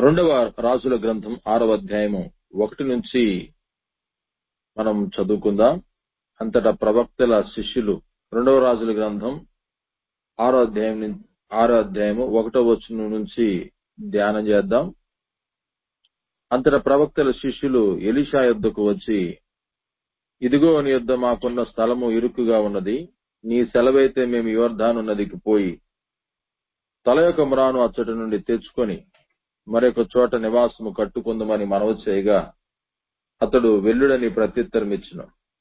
రెండవ రాజుల గ్రంథం ఆరవ అధ్యాయము ఒకటి నుంచి మనం చదువుకుందాం అంతటా ప్రవక్తల శిష్యులు రెండవ రాజుల గ్రంథం ఆరో అధ్యాయం నుం- ఆరో అధ్యాయము ఒకటో వచనం నుంచి ధ్యానం చేద్దాం అంతటా ప్రవక్తల శిష్యులు ఎలీషా యొద్దకు వచ్చి ఇదిగో నీ యొద్ద మాకున్న స్థలము ఇరుకుగా ఉన్నది నీ సెలవైతే మేము యోర్ధాను నదికి పోయి తల యొక్క మ్రాను అచ్చటి నుండి తెచ్చుకొని మరొక చోట నివాసము కట్టుకుందామని మనవి చేయగా అతడు వెల్లుడని ప్రత్యుత్తరం ఇచ్చిన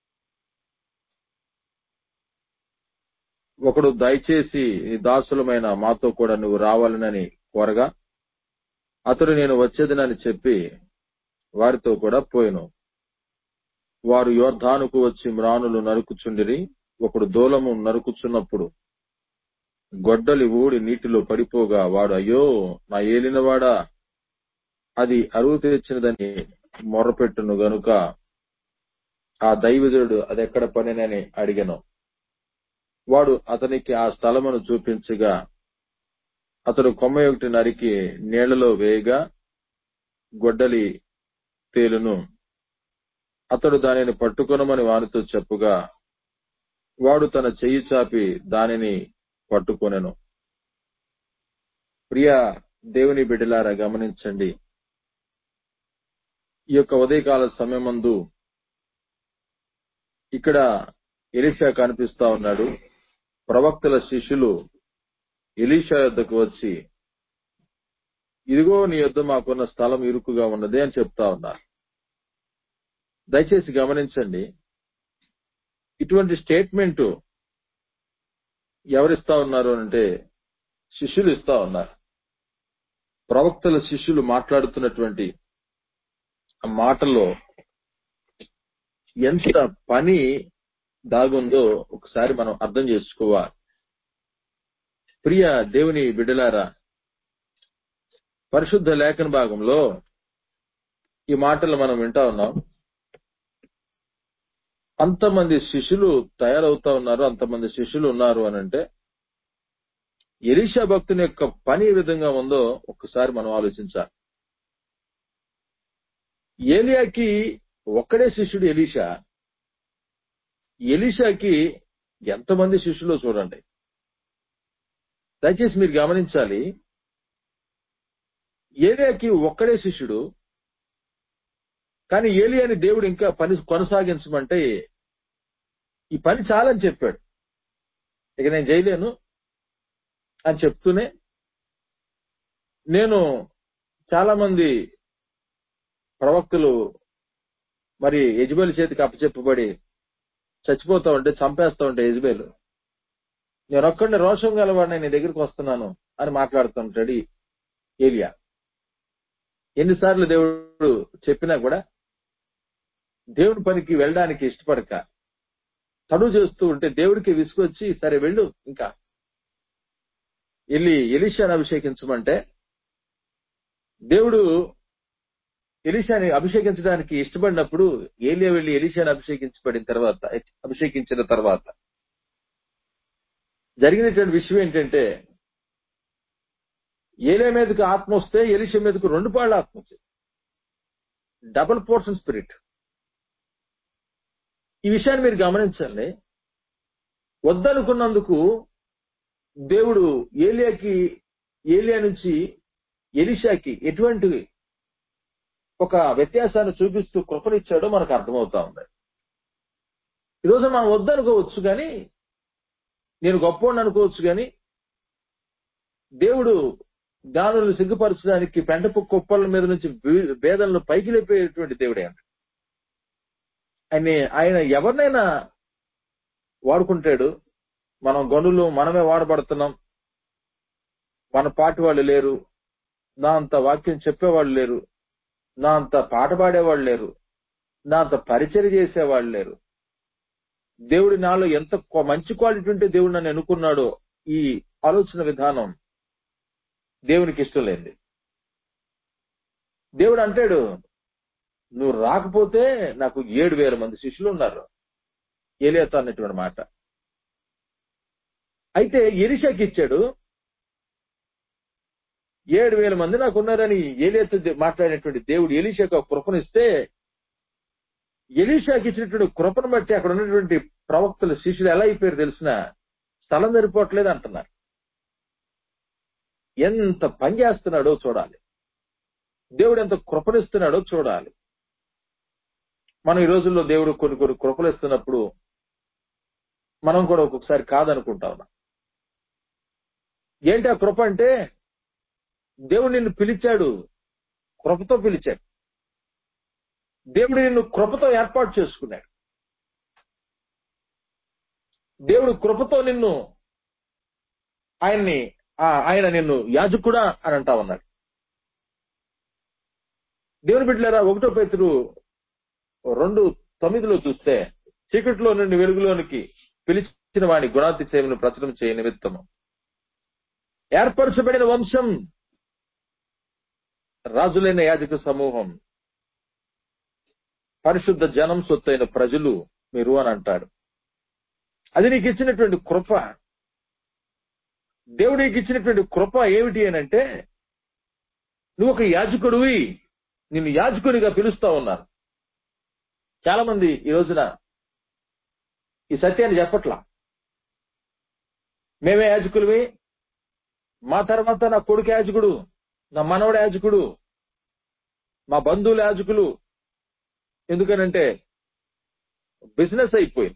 ఒకడు దయచేసి నీ దాసులమైన మాతో కూడా నువ్వు రావాలనని కోరగా అతడు నేను వచ్చేదనని చెప్పి వారితో కూడా పోయెను వారు యోర్ధానుకు వచ్చి మ్రానులు నరుకుచుండిరి ఒకడు దూలము నరుకుచున్నప్పుడు గొడ్డలి ఊడి నీటిలో పడిపోగా వాడు అయ్యో నా ఏలినవాడా అది అరువు తెచ్చినదని మొర్రపెట్టును గనుక ఆ దైవజుడు అదెక్కడ పనినని అడిగను వాడు అతనికి ఆ స్థలమును చూపించగా అతడు కొమ్మ ఒకటి నరికి నీళ్లలో వేయగా గొడ్డలి తేలును అతడు దానిని పట్టుకొనమని వానితో చెప్పుగా వాడు తన చెయ్యి చాపి దానిని పట్టుకొనెను ప్రియ దేవుని బిడ్డలారా గమనించండి ఈ యొక్క ఉదయకాల సమయమందు ఇక్కడ ఎలీషా కనిపిస్తా ఉన్నాడు ప్రవక్తల శిష్యులు ఎలీషా యొద్దకు వచ్చి ఇదిగో నీ యొద్ద మాకున్న స్థలం ఇరుకుగా ఉన్నది అని చెప్తా ఉన్నారు దయచేసి గమనించండి ఇటువంటి స్టేట్మెంట్ ఎవరిస్తా ఉన్నారు అంటే శిష్యులు ఇస్తా ఉన్నారు ప్రవక్తల శిష్యులు మాట్లాడుతున్నటువంటి ఆ మాటల్లో ఎంత పని దాగుందో ఒకసారి మనం అర్థం చేసుకోవాలి ప్రియ దేవుని బిడ్డలారా పరిశుద్ధ లేఖన భాగంలో ఈ మాటలు మనం వింటా ఉన్నాం అంతమంది శిష్యులు తయారవుతా ఉన్నారు అంతమంది శిష్యులు ఉన్నారు అని అంటే ఎలీషా భక్తుని యొక్క పని ఏ విధంగా ఉందో ఒక్కసారి మనం ఆలోచించాలి ఏలియాకి ఒక్కడే శిష్యుడు ఎలీషా ఎలీషాకి ఎంతమంది శిష్యులో చూడండి దయచేసి మీరు గమనించాలి ఏలియాకి ఒక్కడే శిష్యుడు కానీ ఏలియాని దేవుడు ఇంకా పని కొనసాగించమంటే ఈ పని చాలని చెప్పాడు ఇక నేను చేయలేను అని చెప్తూనే నేను చాలా మంది ప్రవక్తలు మరి యజ్బేలు చేతికి అప్పచెప్పబడి చచ్చిపోతా ఉంటే చంపేస్తా ఉంటే యజ్బేలు నేను ఒక్కడిని రోషం గలవాడిని నీ దగ్గరికి వస్తున్నాను అని మాట్లాడుతుంటాడు ఈ ఏలియా ఎన్నిసార్లు దేవుడు చెప్పినా కూడా దేవుడి పనికి వెళ్ళడానికి ఇష్టపడక తడువు చేస్తూ ఉంటే దేవుడికి విసుకొచ్చి సరే వెళ్ళు ఇంకా వెళ్ళి ఎలిషాని అభిషేకించమంటే దేవుడు ఎలిషాని అభిషేకించడానికి ఇష్టపడినప్పుడు ఏలియా వెళ్లి ఎలిషాని అభిషేకించబడిన తర్వాత అభిషేకించిన తర్వాత జరిగినటువంటి విషయం ఏంటంటే ఏలియా మీదకి ఆత్మ వస్తే ఎలిషా మీదకు రెండు పాళ్ళ ఆత్మ వచ్చింది డబుల్ పోర్షన్ స్పిరిట్ ఈ విషయాన్ని మీరు గమనించండి వద్దనుకున్నందుకు దేవుడు ఏలియాకి ఏలియా నుంచి ఎలిషాకి ఎటువంటి ఒక వ్యత్యాసాన్ని చూపిస్తూ కృపనిచ్చాడో మనకు అర్థమవుతా ఉంది ఈరోజు మనం వద్దనుకోవచ్చు కానీ నేను గొప్పవాడిని అనుకోవచ్చు కానీ దేవుడు జ్ఞానులను సిగ్గుపరచడానికి పెంటపు కుప్పల మీద నుంచి బీ- బేదలను పైకి లేపేటువంటి దేవుడే అంట ఆయన ఆయన ఎవరినైనా వాడుకుంటాడు మనం గనులు మనమే వాడబడుతున్నాం మన పాటి వాళ్ళు లేరు నా అంత వాక్యం చెప్పేవాళ్ళు లేరు నా అంత పాట పాడేవాళ్ళు లేరు నా అంత పరిచయం చేసేవాళ్ళు లేరు దేవుడి నాలో ఎంత కొ- మంచి క్వాలిటీ ఉంటే దేవుడు నన్ను ఎన్నుకున్నాడో ఈ ఆలోచన విధానం దేవునికి ఇష్టం లేనిది దేవుడు అంటాడు నువ్వు రాకపోతే నాకు ఏడు వేల మంది శిష్యులు ఉన్నారు ఏలియాతో అన్నటువంటి మాట అయితే ఎలిషాకి ఇచ్చాడు ఏడు వేల మంది నాకు ఉన్నారని ఏలియాతో దే- మాట్లాడినటువంటి దేవుడు ఎలీషాకు ఆ కృపనిస్తే ఎలీషాకి ఇచ్చినటువంటి కృపను బట్టి అక్కడ ఉన్నటువంటి ప్రవక్తల శిష్యులు ఎలా అయిపోయారు తెలిసిన స్థలం సరిపోవట్లేదు అంటున్నారు ఎంత పని చేస్తున్నాడో చూడాలి దేవుడు ఎంత కృపనిస్తున్నాడో చూడాలి మనం ఈ రోజుల్లో దేవుడు కొన్ని కొన్ని కృపలు ఇస్తున్నప్పుడు మనం కూడా ఒక్కొక్కసారి కాదనుకుంటా ఉన్నాం ఏంటి ఆ కృప అంటే దేవుడు నిన్ను పిలిచాడు కృపతో పిలిచాడు దేవుడు నిన్ను కృపతో ఏర్పాటు చేసుకున్నాడు దేవుడు కృపతో నిన్ను ఆయన్ని ఆ, ఆయన నిన్ను యాజకుడా అని అంటా ఉన్నాడు దేవుని బిడ్డలారా ఒకటో పేతురు రెండు తొమ్మిదిలో చూస్తే చీకటిలో నుండి వెలుగులోనికి పిలిచిన వాడి గుణాతిశయమును ప్రచురం చేయ నిమిత్తము ఏర్పరచబడిన వంశం రాజులైన యాజక సమూహం పరిశుద్ధ జనం సొత్తైన ప్రజలు మీరు అని అంటాడు అది నీకు ఇచ్చినటువంటి కృప దేవుడు నీకు ఇచ్చినటువంటి కృప ఏమిటి అని అంటే నువ్వు ఒక యాజకుడివి నిన్ను యాజకుడిగా పిలుస్తా ఉన్నారు చాలా మంది ఈ రోజున ఈ సత్యాన్ని చెప్పట్లా మేమే యాజకులవి మా తర్వాత నా కొడుకు యాజకుడు నా మనవడు యాజకుడు మా బంధువుల యాజకులు ఎందుకనంటే బిజినెస్ అయిపోయింది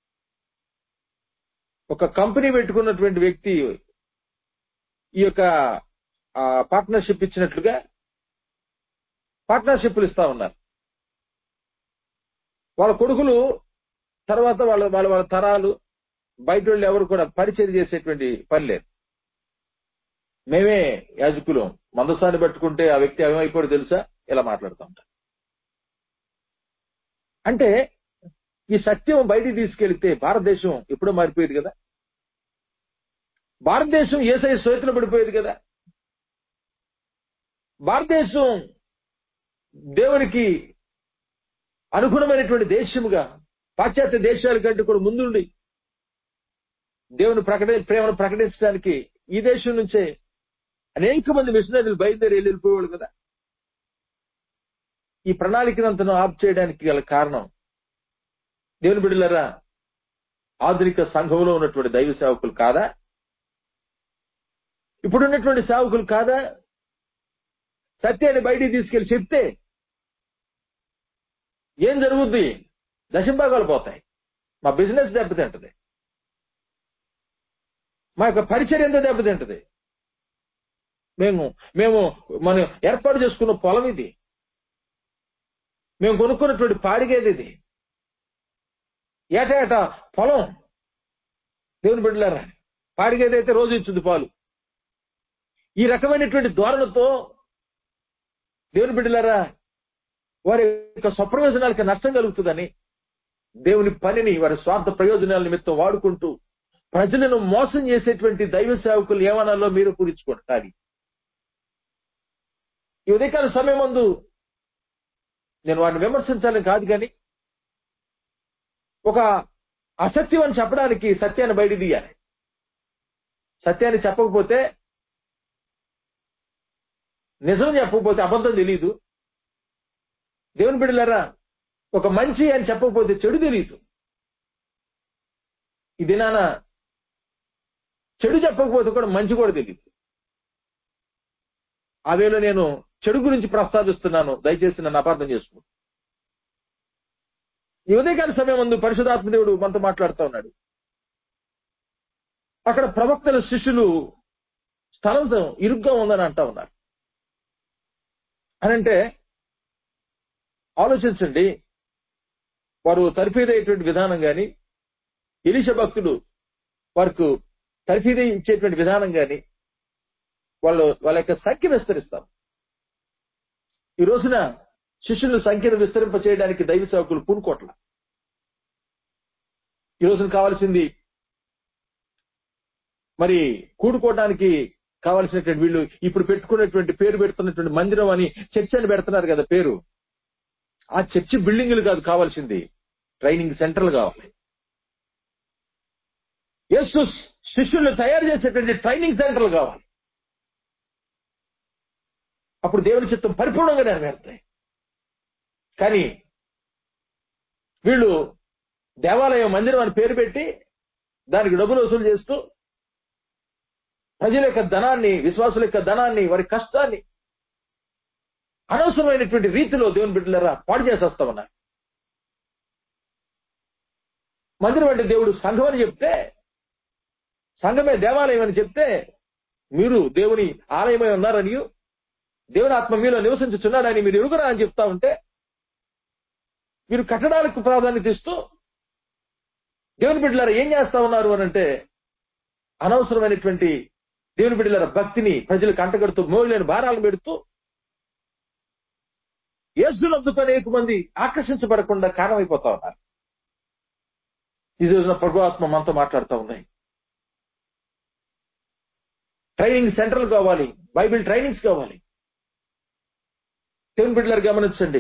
ఒక కంపెనీ పెట్టుకున్నటువంటి వ్యక్తి ఈ యొక్క పార్ట్నర్షిప్ ఇచ్చినట్లుగా పార్ట్నర్షిప్లు ఇస్తా ఉన్నారు వాళ్ళ కొడుకులు తర్వాత వాళ్ళ వాళ్ళ వాళ్ళ తరాలు బయట వాళ్ళు ఎవరు కూడా పరిచయం చేసేటువంటి పని లేదు మేమే యాజకులు మందసాన్ని పట్టుకుంటే ఆ వ్యక్తి ఏమైపోయాడు తెలుసా ఇలా మాట్లాడుతూ ఉంటాం అంటే ఈ సత్యం బయటికి తీసుకెళ్తే భారతదేశం ఎప్పుడో మారిపోయేది కదా భారతదేశం ఏసై చేతిలో పడిపోయేది కదా భారతదేశం దేవునికి అనుగుణమైనటువంటి దేశముగా పాశ్చాత్య దేశాల కంటే కూడా ముందుండి దేవుని ప్రకటి ప్రేమను ప్రకటించడానికి ఈ దేశం నుంచే అనేక మంది మిషనరీలు బయలుదేరి వెళ్ళిపోయేవాళ్ళు కదా ఈ ప్రణాళికనంతను ఆఫ్ చేయడానికి గల కారణం దేవుని బిడ్డలరా ఆధునిక సంఘంలో ఉన్నటువంటి దైవ సేవకులు కాదా ఇప్పుడున్నటువంటి సేవకులు కాదా సత్యాన్ని బయటికి తీసుకెళ్లి చెప్తే ఏం జరుగుద్ది దశంభాగాలు పోతాయి మా బిజినెస్ దెబ్బతింటది మా యొక్క పరిచయం ఎంత దెబ్బతింటది మేము మేము మనం ఏర్పాటు చేసుకున్న పొలం ఇది మేము కొనుక్కున్నటువంటి పాడిగేది ఇది ఏటా ఏటా పొలం దేవుని బిడ్డలారా పాడిగేది అయితే రోజు ఇచ్చింది పాలు ఈ రకమైనటువంటి ధోరణితో దేవుని బిడ్డలారా వారి యొక్క స్వప్రయోజనాలకి నష్టం కలుగుతుందని దేవుని పనిని వారి స్వార్థ ప్రయోజనాల నిమిత్తం వాడుకుంటూ ప్రజలను మోసం చేసేటువంటి దైవ సేవకులు ఏమనాలో మీరు పూరించుకోండి కానీ ఈ ఉదయకాల సమయం ముందు నేను వారిని విమర్శించాలని కాదు కానీ ఒక అసత్యం అని చెప్పడానికి సత్యాన్ని బయట తీయాలి సత్యాన్ని చెప్పకపోతే నిజం చెప్పకపోతే అబద్ధం తెలియదు దేవుని బిడ్డలారా ఒక మంచి అని చెప్పకపోతే చెడు తెలియదు ఈ దినాన చెడు చెప్పకపోతే కూడా మంచి కూడా తెలియదు ఆ వేళ నేను చెడు గురించి ప్రస్తావిస్తున్నాను దయచేసి నన్ను అపార్థం చేసుకో ఈ ఉదయకాల సమయం ముందు పరిశుధాత్మ దేవుడు మనతో మాట్లాడుతూ ఉన్నాడు అక్కడ ప్రవక్తల శిష్యులు స్థలంతో ఇరుగ్గా ఉందని అంటా ఉన్నారు అనంటే ఆలోచించండి వారు తర్ఫీదయ్యేటువంటి విధానం గాని ఇలిష భక్తుడు వారికి తర్ఫీద ఇచ్చేటువంటి విధానం గాని వాళ్ళు వాళ్ళ యొక్క సంఖ్య విస్తరిస్తారు ఈ రోజున శిష్యుల సంఖ్యను విస్తరింప చేయడానికి దైవ సేవకులు పూనుకోట్ల ఈ రోజున కావాల్సింది మరి కూడుకోవడానికి కావాల్సినటువంటి వీళ్ళు ఇప్పుడు పెట్టుకున్నటువంటి పేరు పెడుతున్నటువంటి మందిరం అని చర్చ్ అని పెడుతున్నారు కదా పేరు ఆ చర్చి బిల్డింగులు కాదు కావాల్సింది ట్రైనింగ్ సెంటర్లు కావాలి యేసు శిష్యుల్ని తయారు చేసేటువంటి ట్రైనింగ్ సెంటర్లు కావాలి అప్పుడు దేవుని చిత్తం పరిపూర్ణంగా నెరవేరుతాయి కానీ వీళ్ళు దేవాలయం మందిరం అని పేరు పెట్టి దానికి డబ్బులు వసూలు చేస్తూ ప్రజల యొక్క ధనాన్ని విశ్వాసుల యొక్క ధనాన్ని వారి కష్టాన్ని అనవసరమైనటువంటి రీతిలో దేవుని బిడ్డలరా పాడు చేసేస్తా ఉన్నారు మందిరం అంటే దేవుడు సంఘం అని చెప్తే సంఘమే దేవాలయం అని చెప్తే మీరు దేవుని ఆలయమై ఉన్నారని దేవుని ఆత్మ మీలో నివసించుచున్నాడని మీరు ఎరుగురా అని చెప్తా ఉంటే మీరు కట్టడాలకు ప్రాధాన్యత ఇస్తూ దేవుని బిడ్డలారా ఏం చేస్తా ఉన్నారు అని అంటే అనవసరమైనటువంటి దేవుని బిడ్డలారా భక్తిని ప్రజలకు అంటగడుతూ మోయలేని భారాలు పెడుతూ యేసునందుకు అనేక మంది ఆకర్షించబడకుండా కారణమైపోతా ఉన్నారు ఈ రోజున ప్రభు ఆత్మ మనతో మాట్లాడుతూ ఉన్నాయి ట్రైనింగ్ సెంటర్లు కావాలి బైబిల్ ట్రైనింగ్స్ కావాలి దేవుని బిడ్డలారు గమనించండి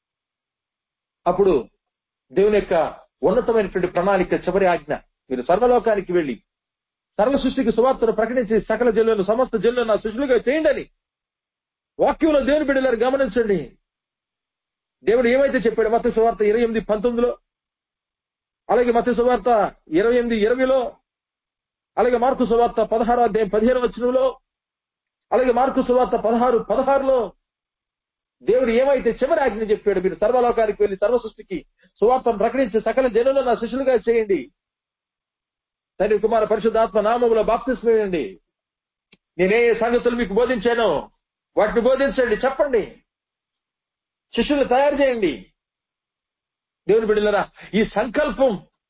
అప్పుడు దేవుని యొక్క ఉన్నతమైనటువంటి ప్రణాళిక చివరి ఆజ్ఞ మీరు సర్వలోకానికి వెళ్లి సర్వ సృష్టికి సువార్తను ప్రకటించి సకల జల్లను సమస్త జల్లను నా శిష్యులుగా చేయండి అని వాక్యంలో దేవుని బిడ్డలారు గమనించండి దేవుడు ఏమైతే చెప్పాడు మత సువార్త ఇరవై ఎనిమిది పంతొమ్మిదిలో అలాగే మత సువార్త ఇరవై ఎనిమిది ఇరవైలో అలాగే మార్కు సువార్త పదహారు అధ్యాయం పదిహేను వచనంలో అలాగే మార్కు సువార్త పదహారు పదహారులో దేవుడు ఏమైతే చివరి ఆజ్ఞ చెప్పాడు మీరు సర్వలోకానికి వెళ్లి సర్వ సృష్టికి సువార్తను ప్రకటించి సకల జనులు నా శిష్యులుగా చేయండి తండ్రి కుమార పరిశుద్ధాత్మ నామములో బాప్తిస్మేయండి నేనే సంగతులు మీకు బోధించాను వాటిని బోధించండి చెప్పండి శిష్యులు తయారు చేయండి దేవుని బిడ్డలరా ఈ సంకల్పం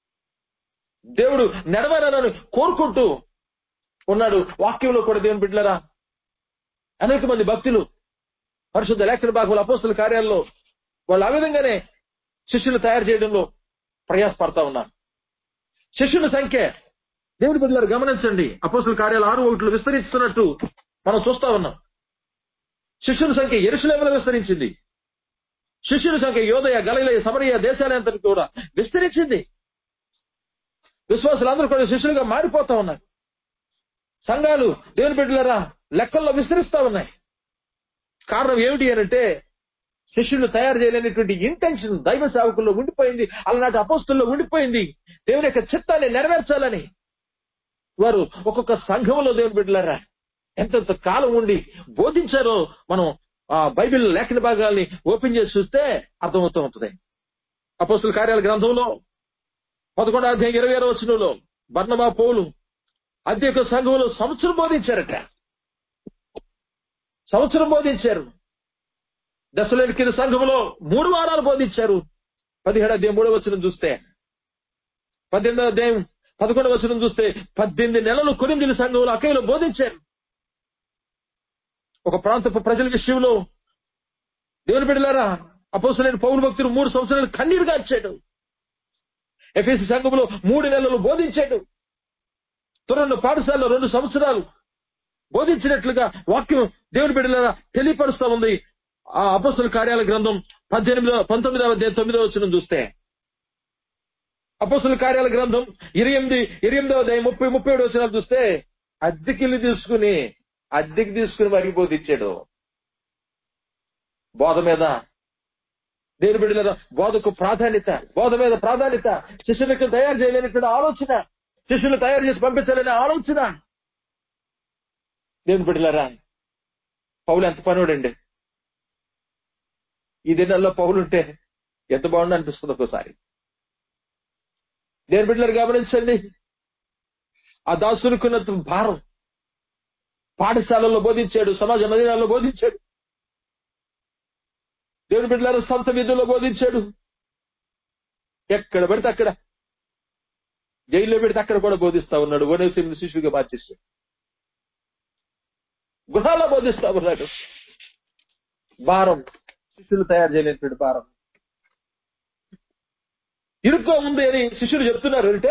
దేవుడు నెరవేరాలని కోరుకుంటూ ఉన్నాడు వాక్యంలో కూడా దేవుని బిడ్డలరా అనేక మంది భక్తులు పరిశుద్ధ లేఖన భాగంలో అపోస్తుల కార్యాల్లో వాళ్ళు ఆ విధంగానే శిష్యులు తయారు చేయడంలో ప్రయాసపడతా ఉన్నారు శిష్యుల సంఖ్య దేవుడి బిడ్డలారు గమనించండి అపోస్తుల కార్యాలు ఆరు ఒకటిలో విస్తరిస్తున్నట్టు మనం చూస్తా ఉన్నాం శిష్యుల సంఖ్య ఎరుసలేములో విస్తరించింది శిష్యుల సంఖ్య యోదయ గలయ సమరయ దేశాలంతటి కూడా విస్తరించింది విశ్వాసులందరూ కూడా శిష్యులుగా మారిపోతా ఉన్నారు సంఘాలు దేవుని బిడ్డలరా లెక్కల్లో విస్తరిస్తా ఉన్నాయి కారణం ఏమిటి అంటే శిష్యులు తయారు చేయలేనటువంటి ఇంటెన్షన్ దైవ సేవకుల్లో ఉండిపోయింది అలనాటి అపోస్తుల్లో ఉండిపోయింది దేవుని యొక్క చిత్తాన్ని నెరవేర్చాలని వారు ఒక్కొక్క సంఘంలో దేవుని బిడ్డలారా ఎంతెంత కాలం ఉండి బోధించారో మనం ఆ బైబిల్ లేఖన భాగాల్ని ఓపెన్ చేసి చూస్తే అర్థమవుతూ ఉంటుంది అపోస్తుల కార్యాల గ్రంథంలో పదకొండో అధ్యాయం ఇరవై ఆరో వచనంలో బర్ణమా పౌలు అధ్యక్ష సంఘంలో సంవత్సరం బోధించారట సంవత్సరం బోధించారు దశలోని సంఘంలో మూడు వారాలు బోధించారు పదిహేడు అధ్యాయం మూడో వచనం చూస్తే పద్దెనిమిదో అధ్యాయం పదకొండవ వచనం చూస్తే పద్దెనిమిది నెలలు కొరింది సంఘంలో అక్కయ్యలో బోధించారు ఒక ప్రాంతపు ప్రజల విషయంలో దేవుని బిడ్డలారా అపోసలైన పౌరు భక్తులు మూడు సంవత్సరాలు కన్నీరు గార్చాడు ఎఫ్ఎసి సంఘంలో మూడు నెలలు బోధించాడు తురన్న పాఠశాలలో రెండు సంవత్సరాలు బోధించినట్లుగా వాక్యం దేవుని బిడ్డలారా తెలియపరుస్తా ఉంది ఆ అపోస్తుల కార్యాల గ్రంథం పద్దెనిమిదో పంతొమ్మిదవ అధ్యాయం తొమ్మిదవ వచ్చిన చూస్తే అపోస్తుల కార్యాల గ్రంథం ఇరవై ఎనిమిది ఇరవై ఎనిమిదవ అధ్యాయం ముప్పై ముప్పై ఏడు వచ్చిన చూస్తే అద్దెకిల్లు తీసుకుని అద్దెకి తీసుకుని మరీ బోధించాడు బోధ మీద దేవుని బిడ్డల బోధకు ప్రాధాన్యత బోధ మీద ప్రాధాన్యత శిష్యులకు తయారు చేయలేనటువంటి ఆలోచన శిష్యులు తయారు చేసి పంపించాలనే ఆలోచన దేవుని బిడ్డలారా పౌలు ఎంత పనుడండి ఈ దినాల్లో పౌలు ఉంటే ఎంత బాగుండి అనిపిస్తుంది ఒక్కోసారి దేవుని బిడ్డలు గమనించండి ఆ దాసునుకున్న భారం పాఠశాలలో బోధించాడు సమాజ మందిరాల్లో బోధించాడు దేవుని బిడ్డలారు సొంత విధుల్లో బోధించాడు ఎక్కడ పెడితే అక్కడ జైల్లో పెడితే అక్కడ కూడా బోధిస్తా ఉన్నాడు ఓనేసి శిష్యుడిగా మార్చేస్తాడు గృహాల్లో బోధిస్తా ఉన్నాడు భారం శిష్యులు తయారు చేయలేనటువంటి భారం ఇరుగ్గా ఉంది అని శిష్యులు చెప్తున్నారు అంటే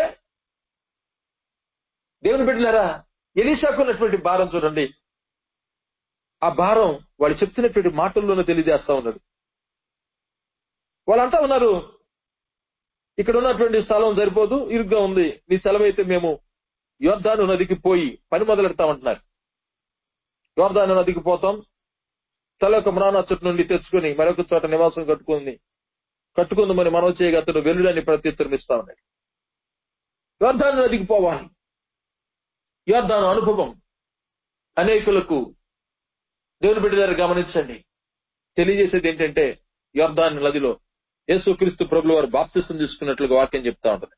దేవుని బిడ్డలారా ఎలీషాకు ఉన్నటువంటి భారం చూడండి ఆ భారం వాళ్ళు చెప్తున్నటువంటి మాటల్లోనే తెలియజేస్తా ఉన్నాడు వాళ్ళంతా ఉన్నారు ఇక్కడ ఉన్నటువంటి స్థలం సరిపోదు ఇరుగ్గా ఉంది నీ సెలవైతే మేము యోర్ధాను నదికి పోయి పని మొదలెడతామంటున్నారు యోర్ధాను నదికి పోతాం తల ఒక మ్రాణచ్చటి నుండి తెచ్చుకుని మరొక చోట నివాసం కట్టుకుంది కట్టుకుందామని మనం చేయగా అతను వెల్లుడని ప్రత్యుత్తరం ఇస్తా ఉన్నాడు యోర్ధాను నదికి పోవాలి యోర్ధాను అనుభవం అనేకులకు దేవుని బిడ్డలారు గమనించండి తెలియజేసేది ఏంటంటే యోర్ధాన్ నదిలో యేసుక్రీస్తు ప్రభులు వారు బాప్తిసం తీసుకున్నట్లుగా వాక్యం చెప్తా ఉంటుంది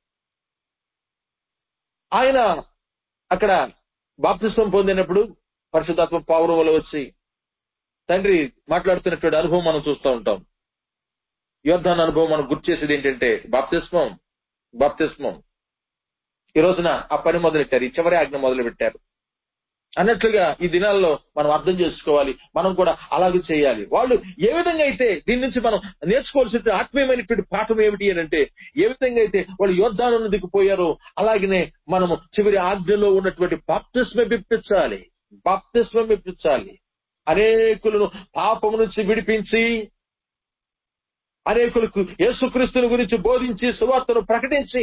ఆయన అక్కడ బాప్తిసం పొందినప్పుడు పరిశుద్ధాత్మ పౌరం వల్ల వచ్చి తండ్రి మాట్లాడుతున్నటువంటి అనుభవం మనం చూస్తూ ఉంటాం యోర్ధాన్ అనుభవం మనం గుర్తు చేసేది ఏంటంటే బాప్తిస్మం బాప్తిస్మం ఈ రోజున ఆ పని మొదలెట్టారు ఈ చివరి ఆజ్ఞ మొదలు పెట్టారు అన్నట్లుగా ఈ దినాల్లో మనం అర్థం చేసుకోవాలి మనం కూడా అలాగే చేయాలి వాళ్ళు ఏ విధంగా అయితే దీని నుంచి మనం నేర్చుకోవాల్సిన ఆత్మీయమైనటువంటి పాఠం ఏమిటి అని అంటే ఏ విధంగా అయితే వాళ్ళు యోద్ధాలను దిగిపోయారో అలాగనే మనము చివరి ఆజ్ఞలో ఉన్నటువంటి బాప్తిస్మ ఇప్పించాలి బాప్తిస్మం ఇప్పించాలి అనేకులను పాపం నుంచి విడిపించి అనేకులకు యేసుక్రీస్తుని గురించి బోధించి సువార్తను ప్రకటించి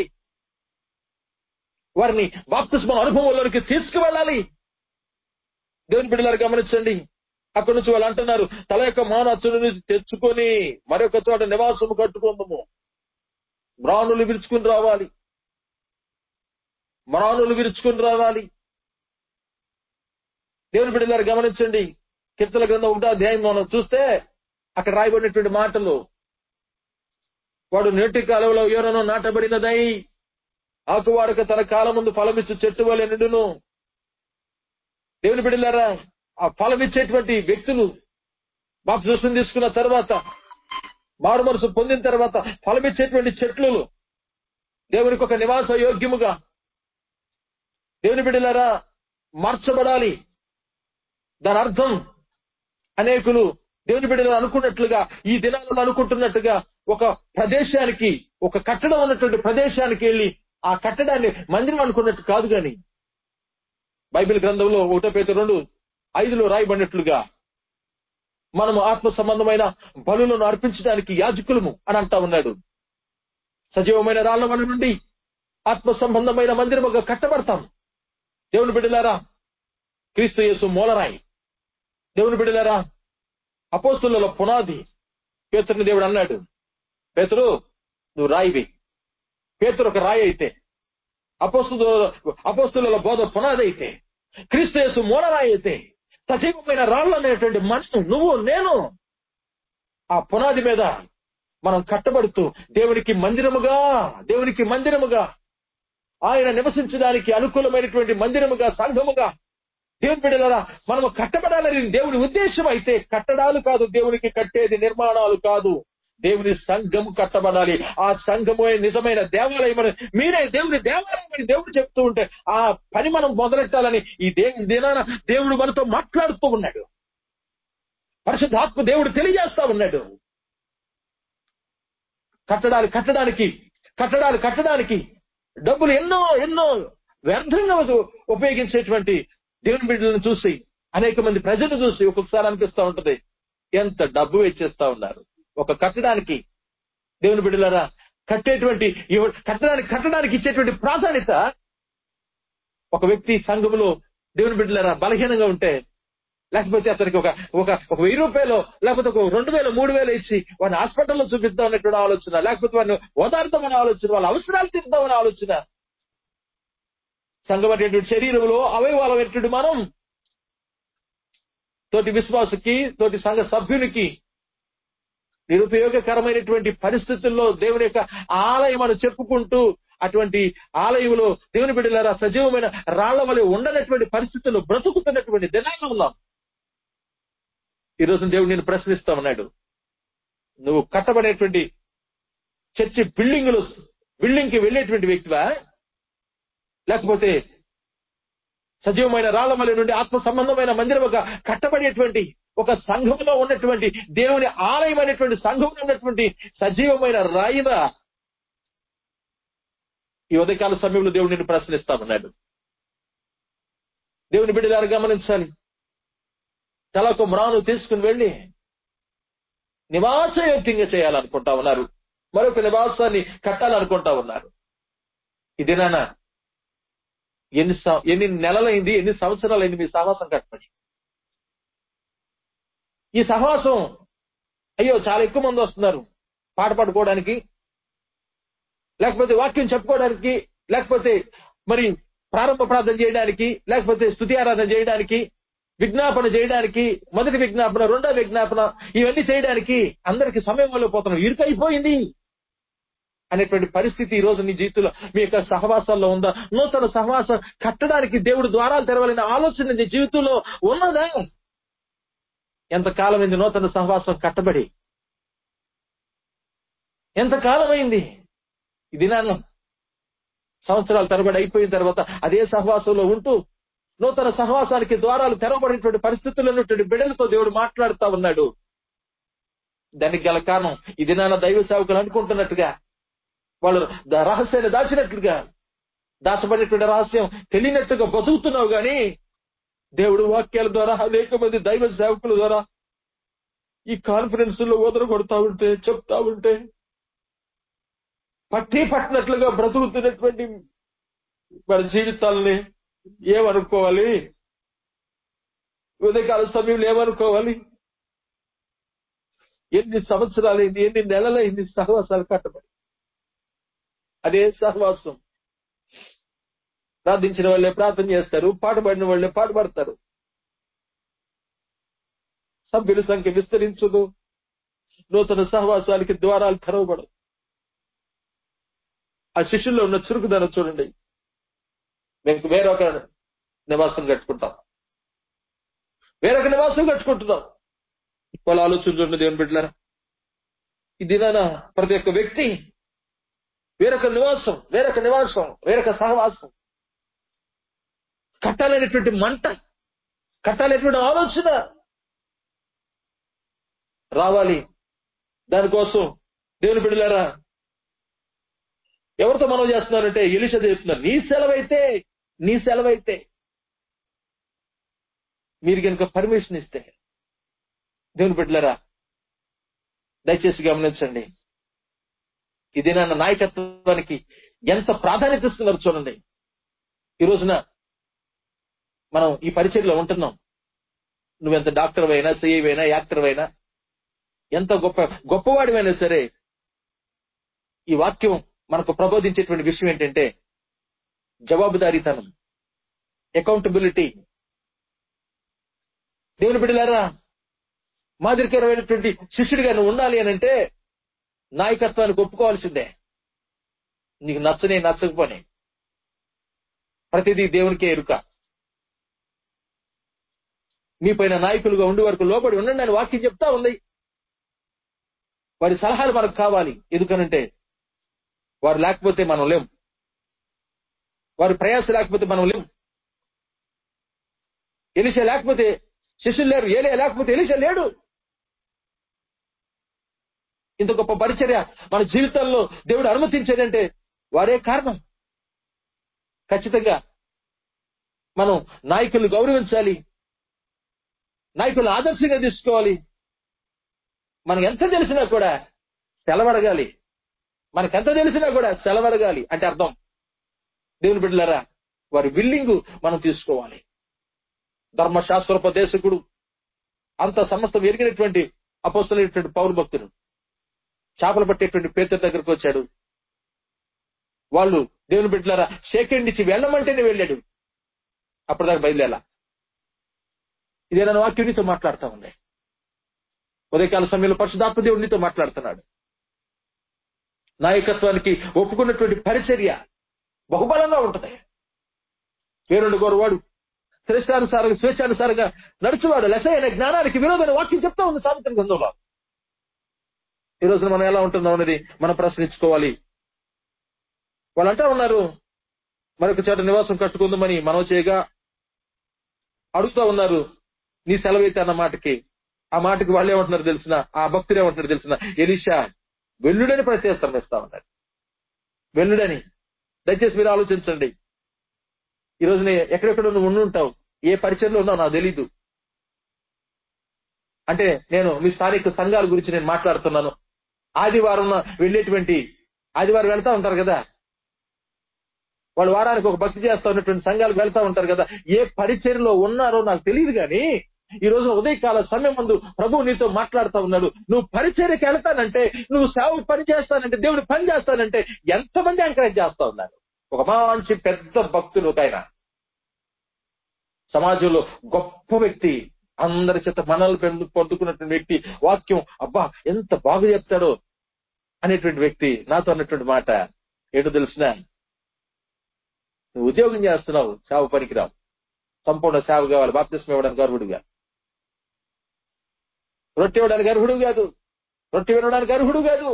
వారిని బాప్తిస్మ అనుభవంలోనికి తీసుకువెళ్ళాలి దేవుని బిడ్డలారు గమనించండి అక్కడి నుంచి వాళ్ళు అంటున్నారు తల యొక్క మానచ్చుని నుంచి తెచ్చుకొని మరొక చోట నివాసము కట్టుకుందాము మ్రాణులు విరుచుకుని రావాలి మ్రాణులు విరుచుకుని రావాలి దేవుని బిడ్డలారు గమనించండి కీర్తన గ్రంథం ఒకటో అధ్యాయం మనం చూస్తే అక్కడ రాయబడినటువంటి మాటలు వాడు నేటి కాలంలో ఎవరనో నాటబడినదై ఆకువాడక తన కాలం ముందు ఫలమిచ్చు చెట్టు వలె నిండును దేవుని బిడ్డలారా ఆ ఫలం ఇచ్చేటువంటి వ్యక్తులు బాప్తిసం తీసుకున్న తర్వాత మారు మనసు పొందిన తర్వాత ఫలం ఇచ్చేటువంటి చెట్లు దేవునికి ఒక నివాస యోగ్యముగా దేవుని బిడ్డలారా మార్చబడాలి దాని అర్థం అనేకులు దేవుని బిడ్డలు అనుకున్నట్లుగా ఈ దినాలలో అనుకుంటున్నట్టుగా ఒక ప్రదేశానికి ఒక కట్టడం ఉన్నటువంటి ప్రదేశానికి వెళ్ళి ఆ కట్టడాన్ని మందిరం అనుకున్నట్టు కాదు గాని బైబిల్ గ్రంథంలో ఒకటో పేత రెండు ఐదులో రాయబడినట్లుగా మనము ఆత్మ సంబంధమైన బలులను అర్పించడానికి యాజకులము అని అంటా ఉన్నాడు సజీవమైన రాళ్ల మన నుండి ఆత్మ సంబంధమైన మందిరముగా కట్టబడతాం దేవుని బిడ్డలారా క్రీస్తు యేసు మూలరాయి దేవుని బిడ్డలారా అపోస్తుల పునాది పేతుని దేవుడు అన్నాడు పేతురు నువ్వు రాయివి పేతురు ఒక రాయి అయితే అపోస్తు అపోస్తుల బోధ పునాది అయితే క్రీస్తు యేసు మూలరాయి అయితే సజీవమైన రాళ్ళు అనేటువంటి మనిషి నువ్వు నేను ఆ పునాది మీద మనం కట్టబడుతూ దేవునికి మందిరముగా దేవునికి మందిరముగా ఆయన నివసించడానికి అనుకూలమైనటువంటి మందిరముగా సంఘముగా దేవుని బిడ్డలారా మనము కట్టబడాలని దేవుని ఉద్దేశం అయితే కట్టడాలు కాదు దేవునికి కట్టేది నిర్మాణాలు కాదు దేవుని సంఘము కట్టబడాలి ఆ సంఘము నిజమైన దేవాలయం అని మీరే దేవుని దేవాలయం అని దేవుడు చెప్తూ ఉంటే ఆ పని మనం మొదలెట్టాలని ఈ దేవుని దినాన దేవుడు మనతో మాట్లాడుతూ ఉన్నాడు పరిశుద్ధాత్మ దేవుడు తెలియజేస్తా ఉన్నాడు కట్టడాలు కట్టడానికి కట్టడాలు కట్టడానికి డబ్బులు ఎన్నో ఎన్నో వ్యర్థంగా ఉపయోగించేటువంటి దేవుని బిడ్డలను చూసి అనేక మంది ప్రజలు చూసి ఒక్కొక్కసారి అనిపిస్తా ఉంటది ఎంత డబ్బు వెచ్చేస్తా ఉన్నారు ఒక కట్టడానికి దేవుని బిడ్డలారా కట్టేటువంటి ఇవ- కట్టడానికి కట్టడానికి ఇచ్చేటువంటి ప్రాధాన్యత ఒక వ్యక్తి సంఘములో దేవుని బిడ్డలారా బలహీనంగా ఉంటే లేకపోతే అతనికి ఒక ఒక ఒక వెయ్యి రూపాయలు లేకపోతే ఒక రెండు వేలు మూడు వేలు ఇచ్చి వాడిని హాస్పిటల్లో చూపిద్దాం అనేటువంటి ఆలోచన లేకపోతే వాడిని ఓదార్దామని ఆలోచన వాళ్ళ అవసరాలు తీర్దామని ఆలోచన సంఘం అనేటువంటి శరీరంలో అవయవాలమైనటువంటి మనం తోటి విశ్వాసకి తోటి సంఘ సభ్యునికి నిరుపయోగకరమైనటువంటి పరిస్థితుల్లో దేవుని యొక్క ఆలయం అని చెప్పుకుంటూ అటువంటి ఆలయంలో దేవుని బిడ్డలారా సజీవమైన రాళ్ల వలె ఉండనటువంటి పరిస్థితుల్లో బ్రతుకుతున్నటువంటి దినాల్లో ఉన్నాం ఈ రోజు దేవుడు నేను ప్రశ్నిస్తా ఉన్నాడు నువ్వు కట్టబడేటువంటి చర్చి బిల్డింగ్ బిల్డింగ్ కి వెళ్ళేటువంటి వ్యక్తివా లేకపోతే సజీవమైన రాళ్లమల్లి నుండి ఆత్మ సంబంధమైన మందిరముగా కట్టబడేటువంటి ఒక సంఘంలో ఉన్నటువంటి దేవుని ఆలయం అనేటువంటి సంఘంలో ఉన్నటువంటి సజీవమైన రాయిన ఈ ఉదయకాల సమయంలో దేవుడు నిన్ను ప్రశ్నిస్తామన్నాడు దేవుని బిడ్డలారు గమనించాలి తలకు మ్రాను తీసుకుని వెళ్ళి నివాసయోగ్యంగా చేయాలనుకుంటా ఉన్నారు మరొక నివాసాన్ని కట్టాలనుకుంటా ఉన్నారు ఇది నాన్న ఎన్ని సం- ఎన్ని నెలలైంది ఎన్ని సంవత్సరాలైంది మీ సావాసం కట్టమని ఈ సహవాసం అయ్యో చాలా ఎక్కువ మంది వస్తున్నారు పాట పాడుకోవడానికి లేకపోతే వాక్యం చెప్పుకోవడానికి లేకపోతే మరి ప్రారంభ ప్రార్థన చేయడానికి లేకపోతే స్థుతి ఆరాధన చేయడానికి విజ్ఞాపన చేయడానికి మొదటి విజ్ఞాపన రెండో విజ్ఞాపన ఇవన్నీ చేయడానికి అందరికి సమయం వల్ల పోతున్నాం ఇరుకైపోయింది అనేటువంటి పరిస్థితి ఈ రోజు నీ జీవితంలో మీ యొక్క సహవాసాల్లో ఉందా నూతన సహవాసం కట్టడానికి దేవుడు ద్వారాలు తెరవాలనే ఆలోచన నీ జీవితంలో ఉన్నదా ఎంతకాలమైంది నూతన సహవాసం కట్టబడి ఎంతకాలమైంది ఇది నాన్న సంవత్సరాల తరబడి అయిపోయిన తర్వాత అదే సహవాసంలో ఉంటూ నూతన సహవాసానికి ద్వారాలు తెరవబడినటువంటి పరిస్థితుల్లో ఉన్నటువంటి బిడ్డలతో దేవుడు మాట్లాడుతా ఉన్నాడు దానికి గల కారణం ఇది నాన్న దైవ సేవకులు అనుకుంటున్నట్టుగా వాళ్ళు ద- రహస్యాన్ని దాచినట్లుగా దాచబడినటువంటి రహస్యం తెలియనట్టుగా బతుకుతున్నావు గాని దేవుడు వాక్యాల ద్వారా అనేక మంది దైవ సేవకుల ద్వారా ఈ కాన్ఫరెన్స్ లో ఓదర కొడతా ఉంటే చెప్తా ఉంటే పట్టి పట్టినట్లుగా బ్రతుకుతున్నటువంటి మన జీవితాలని ఏమనుకోవాలి ఉదయకాల సమయంలో ఏమనుకోవాలి ఎన్ని సంవత్సరాలైంది ఎన్ని నెలలైంది సహవాసాలు కట్టబడి అదే సహవాసం ప్రార్థించిన వాళ్ళే ప్రార్థన చేస్తారు పాట పాడిన వాళ్ళే పాట పాడతారు సభ్యుల సంఖ్య విస్తరించదు నూతన సహవాసానికి ద్వారాలు తెరవబడవు ఆ శిష్యుల్లో ఉన్న చురుకుదనం చూడండి మేము వేరొక నివాసం కట్టుకుంటాం వేరొక నివాసం కట్టుకుంటున్నాం వాళ్ళ ఆలోచన చూడండి దేవుని బిడ్డలారా ఈ దినాన ప్రతి ఒక్క వ్యక్తి వేరొక నివాసం వేరొక నివాసం వేరొక సహవాసం కట్టాలనేటువంటి మంట కట్టాలనేటువంటి ఆలోచన రావాలి దానికోసం దేవుని బిడ్డలారా ఎవరితో మనం చేస్తున్నారంటే ఎలిష చేస్తున్నారు నీ సెలవైతే నీ సెలవైతే మీరు కనుక పర్మిషన్ ఇస్తే దేవుని బిడ్డలారా దయచేసి గమనించండి ఇది నన్న నాయకత్వానికి ఎంత ప్రాధాన్యత ఇస్తున్నారు చూడండి ఈ రోజున మనం ఈ పరిచయలో ఉంటున్నాం నువ్వెంత డాక్టర్ అయినా సిఐ అయినా యాక్టర్ అయినా ఎంత గొప్ప గొప్పవాడివైనా సరే ఈ వాక్యం మనకు ప్రబోధించేటువంటి విషయం ఏంటంటే జవాబుదారీతనం అకౌంటబిలిటీ దేవుని బిడ్డలారా మాదిరికరమైనటువంటి శిష్యుడిగా నువ్వు ఉండాలి అని అంటే నాయకత్వానికి ఒప్పుకోవాల్సిందే నీకు నచ్చనే నచ్చకపోనే ప్రతిదీ దేవునికే ఎరుక మీ పైన నాయకులుగా ఉండి వరకు లోబడి ఉండండి అని వాక్యం చెప్తా ఉంది వారి సలహాలు మనకు కావాలి ఎందుకనంటే వారు లేకపోతే మనం లేం వారి ప్రయాస లేకపోతే మనం లేం ఎలిష లేకపోతే శిష్యులు లేరు ఏలే లేకపోతే ఎలిష లేడు ఇంత గొప్ప పరిచర్య మన జీవితాల్లో దేవుడు అనుమతించాడంటే వారే కారణం ఖచ్చితంగా మనం నాయకులను గౌరవించాలి నాయకులను ఆదర్శంగా తీసుకోవాలి మనకు ఎంత తెలిసినా కూడా సెలవడగాలి మనకు ఎంత తెలిసినా కూడా సెలవడగాలి అంటే అర్థం దేవుని బిడ్డలారా వారి బిల్డింగ్ మనం తీసుకోవాలి ధర్మశాస్త్రోపదేశకుడు అంత సమస్తం ఎరిగినటువంటి అపోస్తులైనటువంటి పౌరు భక్తుడు చేపలు పట్టేటువంటి పేతుల దగ్గరకు వచ్చాడు వాళ్ళు దేవుని బిడ్డలారా షేకండ్ ఇచ్చి వెళ్ళమంటేనే వెళ్ళాడు అప్పటిదాకా బయలుదేరా ఇదే నన్ను వాక్యం నీతో మాట్లాడుతా ఉంది ఉదయకాల సమయంలో పరిశుధాత్మ దేవుడు నీతో మాట్లాడుతున్నాడు నాయకత్వానికి ఒప్పుకున్నటువంటి పరిచర్య బహుబలంగా ఉంటది వేరుండు గోరువాడు శ్రేష్టానుసారంగా స్వేచ్ఛానుసారంగా నడుచువాడు లెసైన జ్ఞానానికి విరోధమైన వాక్యం చెప్తా ఉంది సామెతల గ్రంథంలో ఈ రోజున మనం ఎలా ఉంటున్నాం అనేది మనం ప్రశ్నించుకోవాలి వాళ్ళు అంటా ఉన్నారు మరొక చోట నివాసం కట్టుకుందామని మనం చేయగా అడుగుతా ఉన్నారు నీ సెలవైతే అన్న మాటకి ఆ మాటకి వాళ్ళు ఏమంటున్నారు తెలిసిన ఆ భక్తులు ఏమంటున్నారు తెలిసిన ఎలీషా వెల్లుడని ప్రత్యేస్తాం ఇస్తా ఉన్నారు వెల్లుడని దయచేసి మీరు ఆలోచించండి ఈ రోజు నే- ఎక్కడెక్కడ నువ్వు ఉండి ఉంటావు ఏ పరిచయంలో ఉన్నావు నాకు తెలీదు అంటే నేను మీ స్థానిక సంఘాల గురించి నేను మాట్లాడుతున్నాను ఆదివారం వెళ్ళేటువంటి ఆదివారం వెళ్తా ఉంటారు కదా వాళ్ళు వారానికి ఒక భక్తి చేస్తా ఉన్నటువంటి సంఘాలకు వెళ్తా ఉంటారు కదా ఏ పరిచర్లో ఉన్నారో నాకు తెలియదు కానీ ఈ రోజు ఉదయకాల సమయం ముందు ప్రభు నీతో మాట్లాడుతా ఉన్నాడు నువ్వు పరిచర్యకి వెళ్తానంటే నువ్వు సేవ పని చేస్తానంటే దేవుడు పని చేస్తానంటే ఎంతమంది ఎంకరేజ్ చేస్తా ఉన్నారు ఒక మంచి పెద్ద భక్తులు ఒక ఆయన సమాజంలో గొప్ప వ్యక్తి అందరి చేత మనల్ని పొందు- పొందుకున్నటువంటి వ్యక్తి వాక్యం అబ్బా ఎంత బాగా చెప్తాడో అనేటువంటి వ్యక్తి నాతో అన్నటువంటి మాట ఏంటో తెలిసిన నువ్వు ఉద్యోగం చేస్తున్నావు సేవ పనికిరావు సంపూర్ణ సేవ కావాలి బాప్తిస్మ ఇవ్వడానికి అర్హుడుగా రొట్టె ఇవ్వడానికి అర్హుడు కాదు రొట్టె వినడానికి అర్హుడు కాదు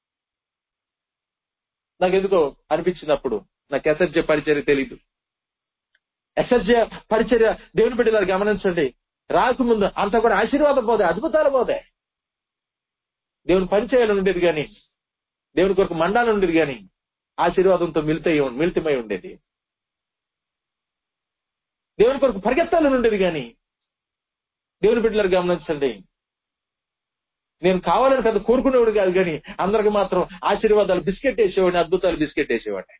నాకు ఎందుకో అనిపించినప్పుడు నాకు ఎస్ఎస్జే పరిచర్య తెలియదు ఎస్ఎస్జే పరిచర్య దేవుని బిడ్డలారు గమనించండి రాకముందు అంతా కూడా ఆశీర్వాదం పోదే అద్భుతాలు పోదే దేవుని పరిచయాలు ఉండేది కానీ దేవుని కొరకు మండాలు ఉండేది కానీ ఆశీర్వాదంతో మిలిత మిళితమై ఉండేది దేవుని కొరకు పరిగెత్తాలని ఉండేది కానీ దేవుని బిడ్డలారు గమనించండి నేను కావాలని పెద్ద కోరుకునేవాడు కాదు కానీ అందరికి మాత్రం ఆశీర్వాదాలు బిస్కెట్ వేసేవాడిని అద్భుతాలు బిస్కెట్ వేసేవాడిని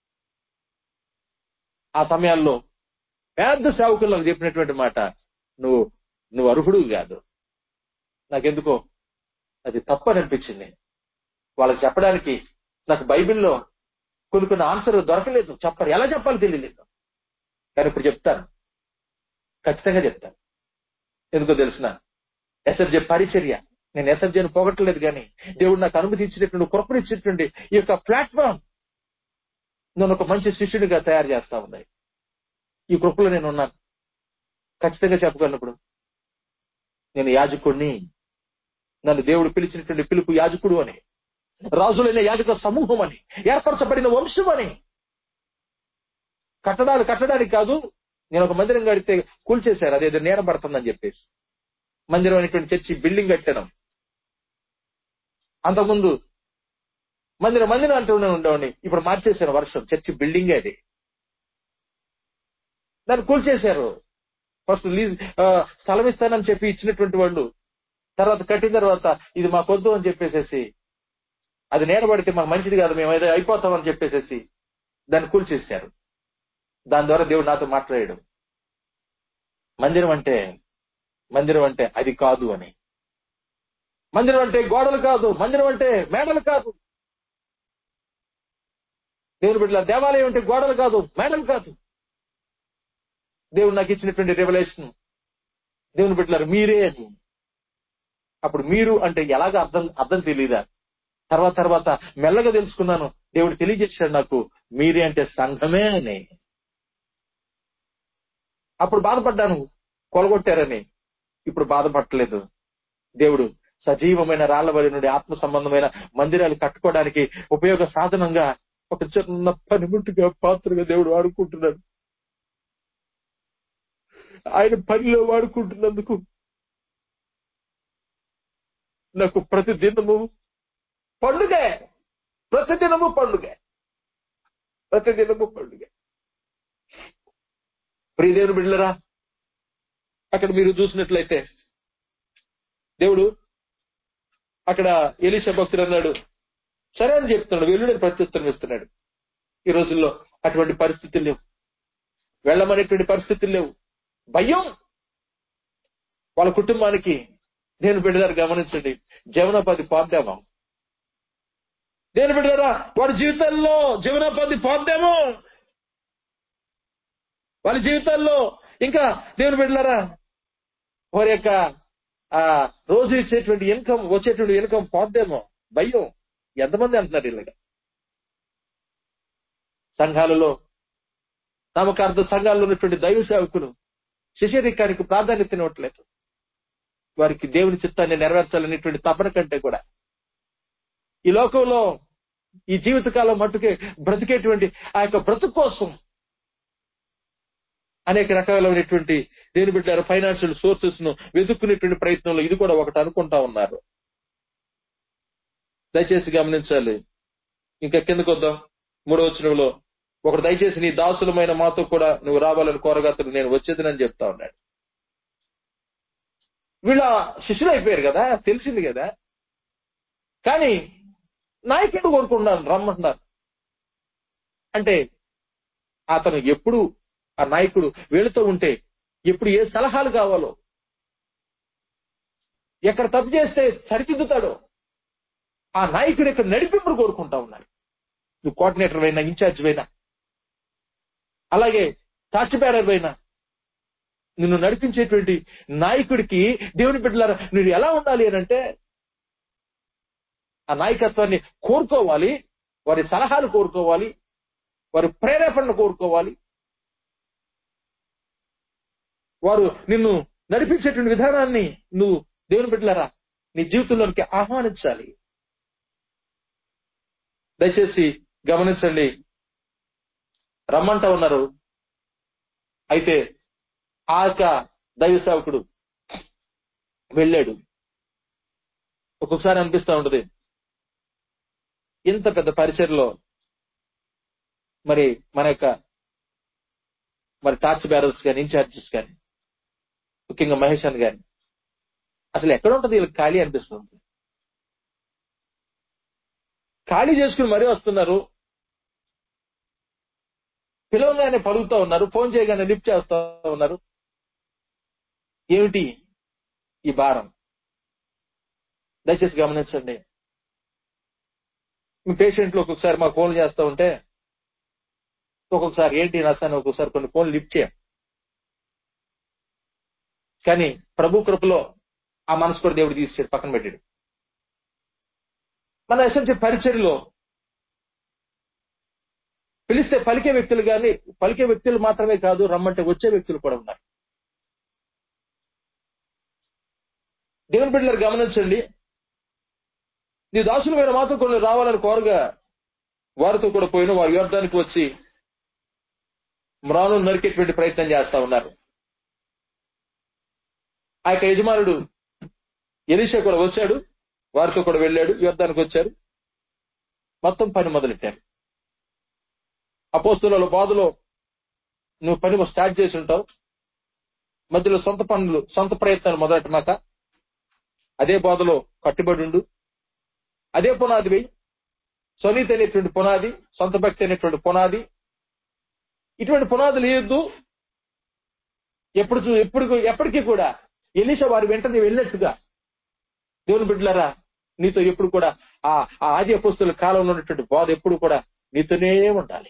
ఆ సమయాల్లో పెద్ద సేవకులకు చెప్పినటువంటి మాట నువ్వు నువ్వు అర్హుడు కాదు నాకెందుకో అది తప్పని అనిపించింది వాళ్ళకి చెప్పడానికి నాకు బైబిల్లో కొన్ని కొన్ని ఆన్సర్ దొరకలేదు చెప్పరు ఎలా చెప్పాలో తెలియలేదు కానీ ఇప్పుడు చెప్తాను ఖచ్చితంగా చెప్తాను ఎందుకో తెలిసిన ఎస్ఎఫ్జే పరిచర్య నేను ఎస్ఎఫ్జేని పోగొట్టలేదు కానీ దేవుడు నాకు అనుమతి ఇచ్చినటువంటి కృపను ఇచ్చినటువంటి ఈ యొక్క ప్లాట్ఫామ్ నన్ను ఒక మంచి శిష్యుడిగా తయారు చేస్తా ఉన్నాయి ఈ కృపలో నేను ఉన్నాను ఖచ్చితంగా చెప్పగలినప్పుడు నేను యాజకుడిని నన్ను దేవుడు పిలిచినటువంటి పిలుపు యాజకుడు అని రాజులైన యాజక సమూహం అని ఏర్పరచబడిన వంశం అని కట్టడాలు కట్టడానికి కాదు నేను ఒక మందిరం కడితే కూల్చేశారు అదేదో నేరపడుతుందని చెప్పేసి మందిరం అనేటువంటి చర్చి బిల్డింగ్ కట్టాను అంతకుముందు మందిరం మందిరం అంటూనే ఉండేవాడిని ఇప్పుడు మార్చేశాను వర్షం చర్చి బిల్డింగ్ అది దాన్ని కూల్చేశారు ఫస్ట్ లీజ్ ఆ, స్థలం ఇస్తానని చెప్పి ఇచ్చినటువంటి వాళ్ళు తర్వాత కట్టిన తర్వాత ఇది మాకొద్దు అని చెప్పేసేసి అది నేరబడితే మాకు మంచిది కాదు మేము ఏదో అయిపోతామని చెప్పేసేసి దాన్ని కూల్చేశారు దాని ద్వారా దేవుడు నాతో మాట్లాడాడు మందిరం అంటే మందిరం అంటే అది కాదు అని మందిరం అంటే గోడలు కాదు మందిరం అంటే మేడలు కాదు దేవుని బిడ్డల దేవాలయం అంటే గోడలు కాదు మేడలు కాదు దేవుడు నాకు ఇచ్చినటువంటి రెవల్యూషన్ దేవుని బిడ్డలారు మీరే అని అప్పుడు మీరు అంటే ఎలాగ అర్థం అర్థం తెలియదా తర్వాత తర్వాత మెల్లగా తెలుసుకున్నాను దేవుడు తెలియజేశాడు నాకు మీరే అంటే సంఘమే అని అప్పుడు బాధపడ్డాను కొలగొట్టారని ఇప్పుడు బాధపడలేదు దేవుడు సజీవమైన రాళ్ల వరి నుండి ఆత్మ సంబంధమైన మందిరాలు కట్టుకోవడానికి ఉపయోగ సాధనంగా ఒక చిన్న పనిముట్టుగా పాత్రగా దేవుడు వాడుకుంటున్నాడు ఆయన పనిలో వాడుకుంటున్నందుకు నాకు ప్రతి దినము పండుగే ప్రతి దినము పండుగ ప్రతి దినము పండుగ ప్రియదేవుని బిడ్డలరా అక్కడ మీరు చూసినట్లయితే దేవుడు అక్కడ ఎలీషా భక్తుడు అన్నాడు సరే అని చెప్తున్నాడు వెల్లుడని ప్రత్యుత్తరం ఇస్తున్నాడు ఈ రోజుల్లో అటువంటి పరిస్థితులు లేవు వెళ్ళమనేటువంటి పరిస్థితులు లేవు భయం వాళ్ళ కుటుంబానికి నేను బిడ్డదారు గమనించండి జీవనోపాధి పోద్దామా నేను బిడ్డరా వాడి జీవితాల్లో జీవనోపాధి పోద్దామో వాళ్ళ జీవితాల్లో ఇంకా దేవుని బిడ్డలారా వారి యొక్క ఆ రోజు ఇచ్చేటువంటి ఇన్కమ్ వచ్చేటువంటి ఇన్కమ్ పోద్దేమో భయం ఎంతమంది అంటున్నారు ఇలాగ సంఘాలలో నామకార్థ సంఘాల్లో ఉన్నటువంటి దైవ సేవకులు శిశరీకానికి ప్రాధాన్యత ఇవ్వట్లేదు వారికి దేవుని చిత్తాన్ని నెరవేర్చాలనేటువంటి తపన కంటే కూడా ఈ లోకంలో ఈ జీవితకాలం మట్టుకే బ్రతికేటువంటి ఆ యొక్క బ్రతుకు కోసం అనేక రకాలైనటువంటి దేని బిడ్డారు ఫైనాన్షియల్ సోర్సెస్ ను వెతుక్కునేటువంటి ప్రయత్నంలో ఇది కూడా ఒకటి అనుకుంటా ఉన్నారు దయచేసి గమనించాలి ఇంకా కిందకు వద్దాం మూడో వచనంలో ఒకడు దయచేసి నీ దాసులమైన మాతో కూడా నువ్వు రావాలని కోరగతడు నేను వచ్చేదినని చెప్తా ఉన్నాడు వీళ్ళ శిష్యులు అయిపోయారు కదా తెలిసింది కదా కానీ నాయకుడు కోరుకుంటున్నాను రమ్మంటున్నారు అంటే అతను ఎప్పుడు ఆ నాయకుడు వీళ్ళతో ఉంటే ఎప్పుడు ఏ సలహాలు కావాలో ఎక్కడ తప్పు చేస్తే సరిదిద్దుతాడో ఆ నాయకుడు ఇక్కడ నడిపింపుడు కోరుకుంటా ఉన్నాడు నువ్వు కోఆర్డినేటర్ అయినా ఇన్ఛార్జ్ అయినా అలాగే టార్చ్ బ్యారర్ అయినా నిన్ను నడిపించేటువంటి నాయకుడికి దేవుని బిడ్డలారా నువ్వు ఎలా ఉండాలి అని అంటే ఆ నాయకత్వాన్ని కోరుకోవాలి వారి సలహాలు కోరుకోవాలి వారి ప్రేరేపణను కోరుకోవాలి వారు నిన్ను నడిపించేటువంటి విధానాన్ని నువ్వు దేవుని బిడ్డలారా నీ జీవితంలోనికి ఆహ్వానించాలి దయచేసి గమనించండి రమ్మంటా ఉన్నారు అయితే ఆ యొక్క దైవ సేవకుడు వెళ్ళాడు ఒక్కొక్కసారి అనిపిస్తా ఉంటది ఇంత పెద్ద పరిచయలో మరి మన యొక్క మరి టార్చ్ బ్యారర్స్ కానీ ఇన్ఛార్జెస్ కానీ ముఖ్యంగా మహేష్ అని కానీ అసలు ఎక్కడ ఉంటుంది వీళ్ళకి ఖాళీ అనిపిస్తుంది ఖాళీ చేసుకుని మరీ వస్తున్నారు పిలవగానే పలుకుతూ ఉన్నారు ఫోన్ చేయగానే లిఫ్ట్ చేస్తా ఉన్నారు ఏమిటి ఈ భారం దయచేసి గమనించండి మీ పేషెంట్లు ఒక్కొక్కసారి మాకు ఫోన్ చేస్తూ ఉంటే ఒక్కొక్కసారి ఏంటి నష్టాన్ని ఒక్కొక్కసారి కొన్ని ఫోన్లు లిఫ్ట్ చేయం కానీ ప్రభు కృపలో ఆ మనసు కూడా దేవుడు తీసి పక్కన పెట్టాడు మన ఎస్ఎంసీ పరిచర్లో పిలిస్తే పలికే వ్యక్తులు కానీ పలికే వ్యక్తులు మాత్రమే కాదు రమ్మంటే వచ్చే వ్యక్తులు కూడా ఉన్నారు దేవుని బిడ్డలు గమనించండి నీ దాసుల మీద మాత్రం కొన్ని రావాలని కోరగా వారితో కూడా పోయిన వారి యోర్ధానికి వచ్చి మ్రాను నరికేటువంటి ప్రయత్నం చేస్తా ఉన్నారు ఆ యొక్క యజమానుడు ఎలీషా కూడా వచ్చాడు వారితో కూడా వెళ్ళాడు యుద్ధానికి వచ్చారు మొత్తం పని మొదలెట్టారు అపోస్తుల బాధలో నువ్వు పని స్టార్ట్ చేసి ఉంటావు మధ్యలో సొంత పనులు సొంత ప్రయత్నాలు మొదలెట్టమాక అదే బాధలో కట్టుబడి ఉండు అదే పునాది వెయ్యి స్వనీతి అనేటువంటి పునాది సొంత భక్తి అనేటువంటి పునాది ఇటువంటి పునాదులు వేయొద్దు ఎప్పుడు చూ- ఎప్పుడు ఎప్పటికీ కూడా ఎలీషా వారి వెంటనే వెళ్ళినట్టుగా దేవుని బిడ్డలారా నీతో ఎప్పుడు కూడా ఆ ఆ ఆది అపోస్తుల కాలంలో ఉన్నటువంటి బాధ ఎప్పుడు కూడా నీతోనే ఉండాలి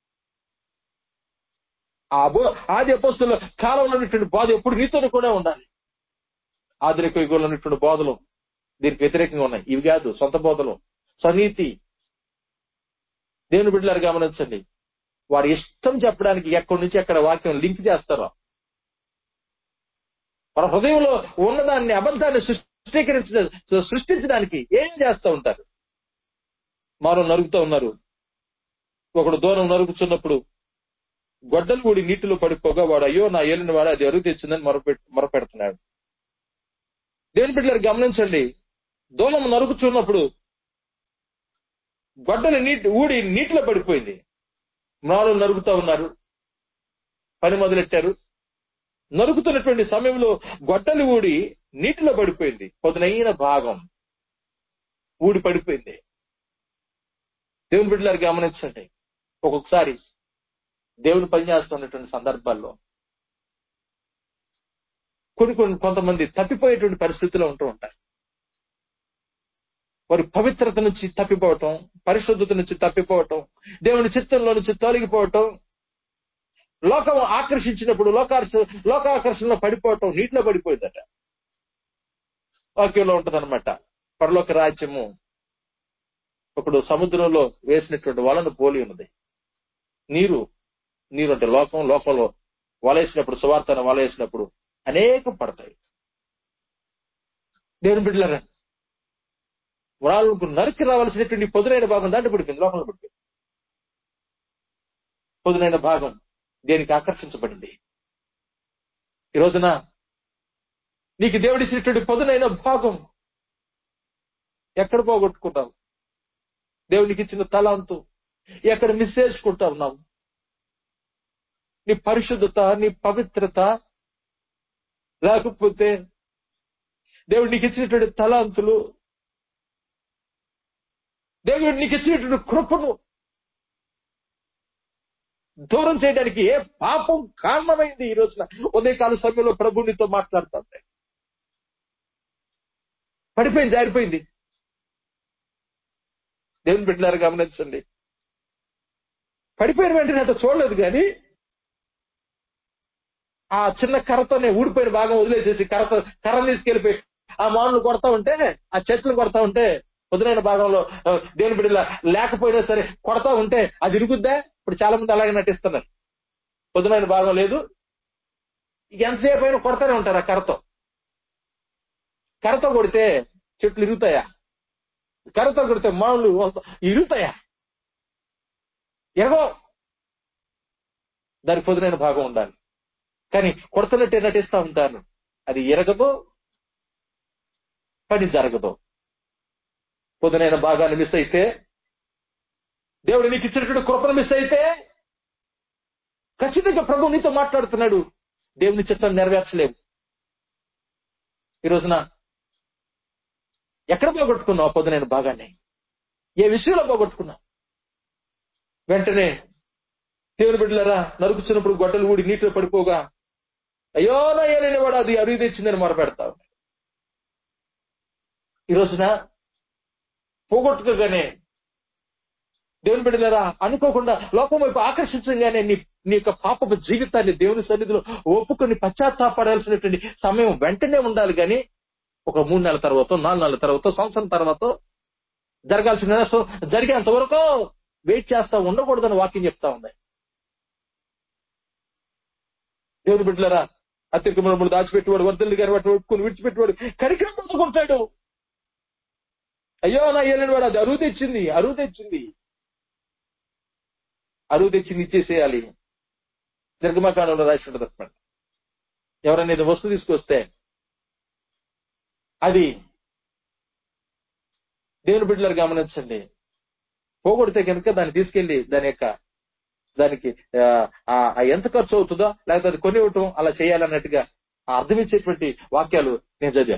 ఆ బో- ఆది అపోస్తుల కాలంలో ఉన్నటువంటి బాధ ఎప్పుడు నీతోనే కూడా ఉండాలి ఆధునిక యుగంలో ఉన్నటువంటి బోధలు దీనికి వ్యతిరేకంగా ఉన్నాయి ఇవి కాదు సొంత బోధలు స్వనీతి దేవుని బిడ్డలారు గమనించండి వారి ఇష్టం చెప్పడానికి ఎక్కడి నుంచి ఎక్కడ వాక్యం లింక్ చేస్తారో మన హృదయంలో ఉన్నదాన్ని అబద్ధాన్ని సృష్టీకరించ సృష్టించడానికి ఏం చేస్తూ ఉంటారు మరో నరుగుతూ ఉన్నారు ఒకడు దూరం నరుగుతున్నప్పుడు గొడ్డలు కూడి నీటిలో పడిపోగా వాడు అయ్యో నా ఏలిన వాడు అది అరుగు తెచ్చిందని మొరపె మొరపెడుతున్నాడు దేవుని బిడ్డలు గమనించండి దూలం నరుగుచున్నప్పుడు గొడ్డలు నీటి ఊడి నీటిలో పడిపోయింది మ్రాలు నరుగుతూ ఉన్నారు పని మొదలెట్టారు నరుగుతున్నటువంటి సమయంలో గొడ్డలి ఊడి నీటిలో పడిపోయింది పొదునైన భాగం ఊడి పడిపోయింది దేవుని బిడ్డలారు గమనించండి ఒక్కొక్కసారి దేవుని పనిచేస్తున్నటువంటి సందర్భాల్లో కొన్ని కొన్ని కొంతమంది తప్పిపోయేటువంటి పరిస్థితిలో ఉంటూ ఉంటారు వారి పవిత్రత నుంచి తప్పిపోవటం పరిశుద్ధత నుంచి తప్పిపోవటం దేవుని చిత్తంలో నుంచి తొలగిపోవటం లోకం ఆకర్షించినప్పుడు లోకార్ష లోకాకర్షణలో పడిపోవటం నీటిలో పడిపోయిందట వాక్యంలో ఉంటదన్నమాట పరలోక రాజ్యము ఇప్పుడు సముద్రంలో వేసినటువంటి వలను పోలి ఉన్నది నీరు నీరు అంటే లోకం లోకంలో వలేసినప్పుడు సువార్తను వలేసినప్పుడు అనేకం పడతాయి దేవుని బిడ్డలరా వాళ్ళకు నరికి రావాల్సినటువంటి పొదునైన భాగం దాంట్లో పడిపోయింది లోకంలో పడిపోయింది పొదునైన భాగం దేనికి ఆకర్షించబడింది ఈ రోజున నీకు దేవుడిచ్చినటువంటి పొదునైన భాగం ఎక్కడ పోగొట్టుకుంటావు దేవునికి ఇచ్చిన తలాంతు ఎక్కడ మిస్ చేసుకుంటా ఉన్నావు నీ పరిశుద్ధత నీ పవిత్రత లేకపోతే దేవుడు నీకు ఇచ్చినటువంటి తలాంతులు దేవుడు నీకు ఇచ్చినటువంటి కృపను దూరం చేయడానికి ఏ పాపం కారణమైంది ఈ రోజున ఉదయకాల సమయంలో ప్రభు నీతో మాట్లాడుతుంది పడిపోయింది జారిపోయింది దేవుని బిడ్డలారు గమనించండి పడిపోయిన వెంటనే అంత చూడలేదు కానీ ఆ చిన్న కర్రతోనే ఊడిపోయిన భాగం వదిలేసేసి కర్రతో కర్రను తీసుకెళ్లిపోయి ఆ మానులు కొడతా ఉంటే ఆ చెట్లు కొడతా ఉంటే పొద్దునైన భాగంలో ఆ, దేవుని బిడ్డల లేకపోయినా సరే కొడతా ఉంటే అది ఇరుగుద్దా ఇప్పుడు చాలా మంది అలాగే నటిస్తున్నారు పొద్దునైన భాగం లేదు ఇక ఎంతసేపు అయినా కొడతానే ఉంటారు ఆ కర్రతో కర్రతో కొడితే చెట్లు ఇరుగుతాయా కర్రతో కొడితే మానులు వస్తా- ఇరుగుతాయా ఎరగో దానికి పొదునైన భాగం ఉండాలి కానీ కొడుతున్నట్టే నటిస్తా ఉంటాను అది ఎరగదు పని జరగదు పొదునైన భాగాన్ని మిస్ అయితే దేవుడు నీకు ఇచ్చినటువంటి కృపను మిస్ అయితే ఖచ్చితంగా ప్రభు నీతో మాట్లాడుతున్నాడు దేవుని చిత్తం నెరవేర్చలేవు ఈ రోజున ఎక్కడ పోగొట్టుకున్నావు ఆ పొద్దునైన భాగాన్ని ఏ విషయంలో పోగొట్టుకున్నావు వెంటనే దేవుని బిడ్డలారా నరుకుతున్నప్పుడు గొడ్డలు ఊడి నీటిలో పడిపోగా అయ్యో నా ఏలైన వాడు అది అరుగు తెచ్చిందని మొరపెడతావు ఈ రోజున పోగొట్టుకోగానే దేవుని బిడ్డలారా అనుకోకుండా లోపం వైపు ఆకర్షించగానే నీ నీ యొక్క పాపపు జీవితాన్ని దేవుని సన్నిధిలో ఒప్పుకొని పశ్చాత్తాపడాల్సినటువంటి సమయం వెంటనే ఉండాలి కానీ ఒక మూడు నెలల తర్వాత నాలుగు నెలల తర్వాత సంవత్సరం తర్వాత జరగాల్సిన నష్టం జరిగేంత వరకు వెయిట్ చేస్తా ఉండకూడదని వాక్యం చెప్తా ఉంది దేవుని బిడ్డలరా అత్యధికములు దాచిపెట్టేవాడు వర్దల్లి గారు వాటిని ఒప్పుకొని విడిచిపెట్టేవాడు కరికరం పొందుకుంటాడు అయ్యో నా ఏలని వాడు అది అరువు తెచ్చింది అరువు తెచ్చింది అరువు తెచ్చింది ఇచ్చేసేయాలి నిర్గమకాండంలో రాసి ఉండదు అనమాట ఎవరైనా ఏదో వస్తువు తీసుకొస్తే అది దేవుని బిడ్డలు గమనించండి పోగొడితే కనుక దాన్ని తీసుకెళ్లి దాని యొక్క దానికి ఆ, ఆ ఎంత ఖర్చు అవుతుందో లేకపోతే అది కొని ఇవ్వటం అలా చేయాలన్నట్టుగా ఆ అర్థమిచ్చేటువంటి వాక్యాలు నేను చదివా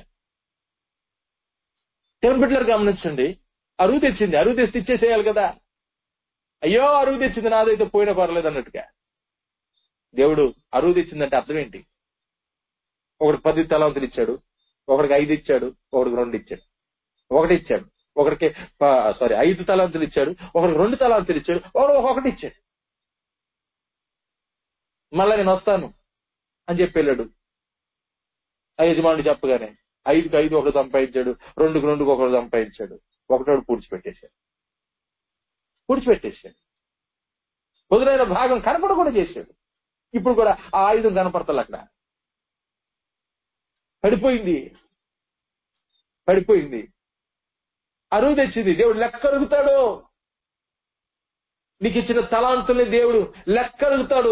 దేవుని బిడ్డలు గమనించండి అరువు తెచ్చింది అరువు తెచ్చి ఇచ్చేసేయాలి కదా అయ్యో అరువు తెచ్చింది నాదైతే పోయినా పర్లేదు అన్నట్టుగా దేవుడు అరువు తెచ్చిందంటే అర్థం ఏంటి ఒకటి పది తలాంతులు ఇచ్చాడు ఒకడికి ఐదు ఇచ్చాడు ఒకడికి రెండు ఇచ్చాడు ఒకటి ఇచ్చాడు ఒకడికి సారీ ఐదు తలాంతులు ఇచ్చాడు ఒకడికి రెండు తలాంతులు ఇచ్చాడు ఒకడు ఒకటి ఇచ్చాడు మళ్ళా నేను వస్తాను అని చెప్పి వెళ్ళాడు ఆ యజమానుడు చెప్పగానే ఐదుకి ఐదు ఒకటి సంపాదించాడు రెండుకి రెండుకి ఒకటి సంపాదించాడు ఒకటోడు పూడ్చిపెట్టేశాడు పూడ్చిపెట్టేశాడు కుదురైన భాగం కనపడ కూడా చేశాడు ఇప్పుడు కూడా ఆ ఆయుధం కనపడతలే అక్కడ పడిపోయింది పడిపోయింది అరువు తెచ్చింది దేవుడు లెక్క అరుగుతాడు నీకు ఇచ్చిన తలాంతుల్ని దేవుడు లెక్క అరుగుతాడు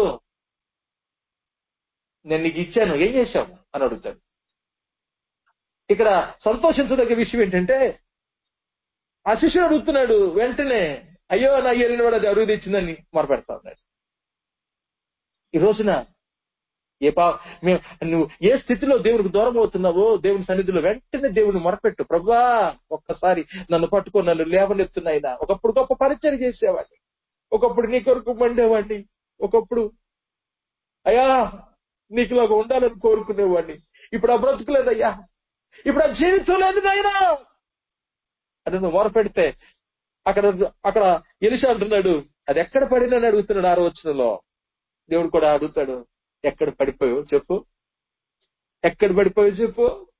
నేను నీకు ఇచ్చాను ఏం చేశావు అని అడుగుతాడు ఇక్కడ సంతోషించదగ్గ విషయం ఏంటంటే ఆ శిష్యుడు అడుగుతున్నాడు వెంటనే అయ్యో నా ఏలిన వాడు అది అరువు తెచ్చిందని మొరపెడతా ఉన్నాడు ఈ రోజున ఏ పా మే- నువ్వు ఏ స్థితిలో దేవునికి దూరం అవుతున్నావో దేవుని సన్నిధిలో వెంటనే దేవుని మొరపెట్టు ప్రభా ఒక్కసారి నన్ను పట్టుకో నన్ను లేవనెత్తున్నాయినా ఒకప్పుడు గొప్ప పరిచయం చేసేవాడిని ఒకప్పుడు నీ కొరకు మండేవాడిని ఒకప్పుడు అయ్యా నీకులాగా ఉండాలని కోరుకునేవాడిని ఇప్పుడు ఆ బ్రతుకులేదయ్యా ఇప్పుడు ఆ జీవితం లేదు నాయనా అని నువ్వు మొరపెడితే అక్కడ అక్కడ ఎలిషా అంటున్నాడు అది ఎక్కడ పడిందని అడుగుతున్నాడు ఆరో వచ్చినలో దేవుడు కూడా అడుగుతాడు ఎక్కడ పడిపోయావు చెప్పు ఎక్కడ పడిపోయావు చెప్పు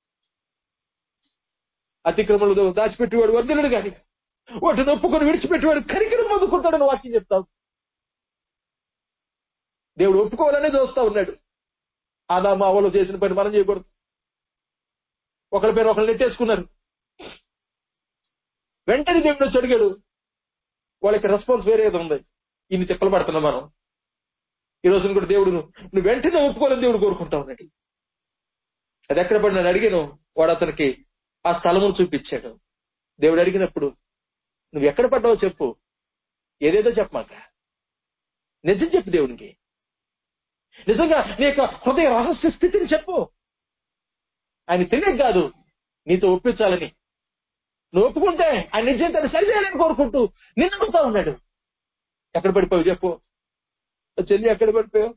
అతిక్రమలు దాచిపెట్టేవాడు వర్ధనుడు కాని వాటిని ఒప్పుకొని విడిచిపెట్టేవాడు కరికరం పొందుకుంటాడని వాక్యం చెప్తావు దేవుడు ఒప్పుకోవాలనే చూస్తా ఉన్నాడు ఆదా మా వాళ్ళు చేసిన పని మనం చేయకూడదు ఒకరి పేరు ఒకరు నెట్టేసుకున్నారు వెంటనే దేవుడు వచ్చి అడిగాడు వాళ్ళకి రెస్పాన్స్ వేరే ఏదో ఉంది ఇన్ని తిప్పలు పడుతున్నాం మనం ఈ రోజున కూడా దేవుడు నువ్వు వెంటనే ఒప్పుకోవాలని దేవుడు కోరుకుంటా ఉన్నాడు అది ఎక్కడ పడి నన్ను అడిగాను వాడు అతనికి ఆ స్థలమును చూపించాడు దేవుడు అడిగినప్పుడు నువ్వు ఎక్కడ పడ్డావో చెప్పు ఏదేదో చెప్పమాక నిజం చెప్పు దేవునికి నిజంగా నీ యొక్క హృదయ రహస్య స్థితిని చెప్పు ఆయన తెలియక కాదు నీతో ఒప్పించాలని నువ్వు ఒప్పుకుంటే ఆయన నిజంగా సరి చేయాలని కోరుకుంటూ నిన్ను అడుగుతా ఉన్నాడు ఎక్కడ పడిపోయావు చెప్పు చెల్లి ఎక్కడ పడిపోయావు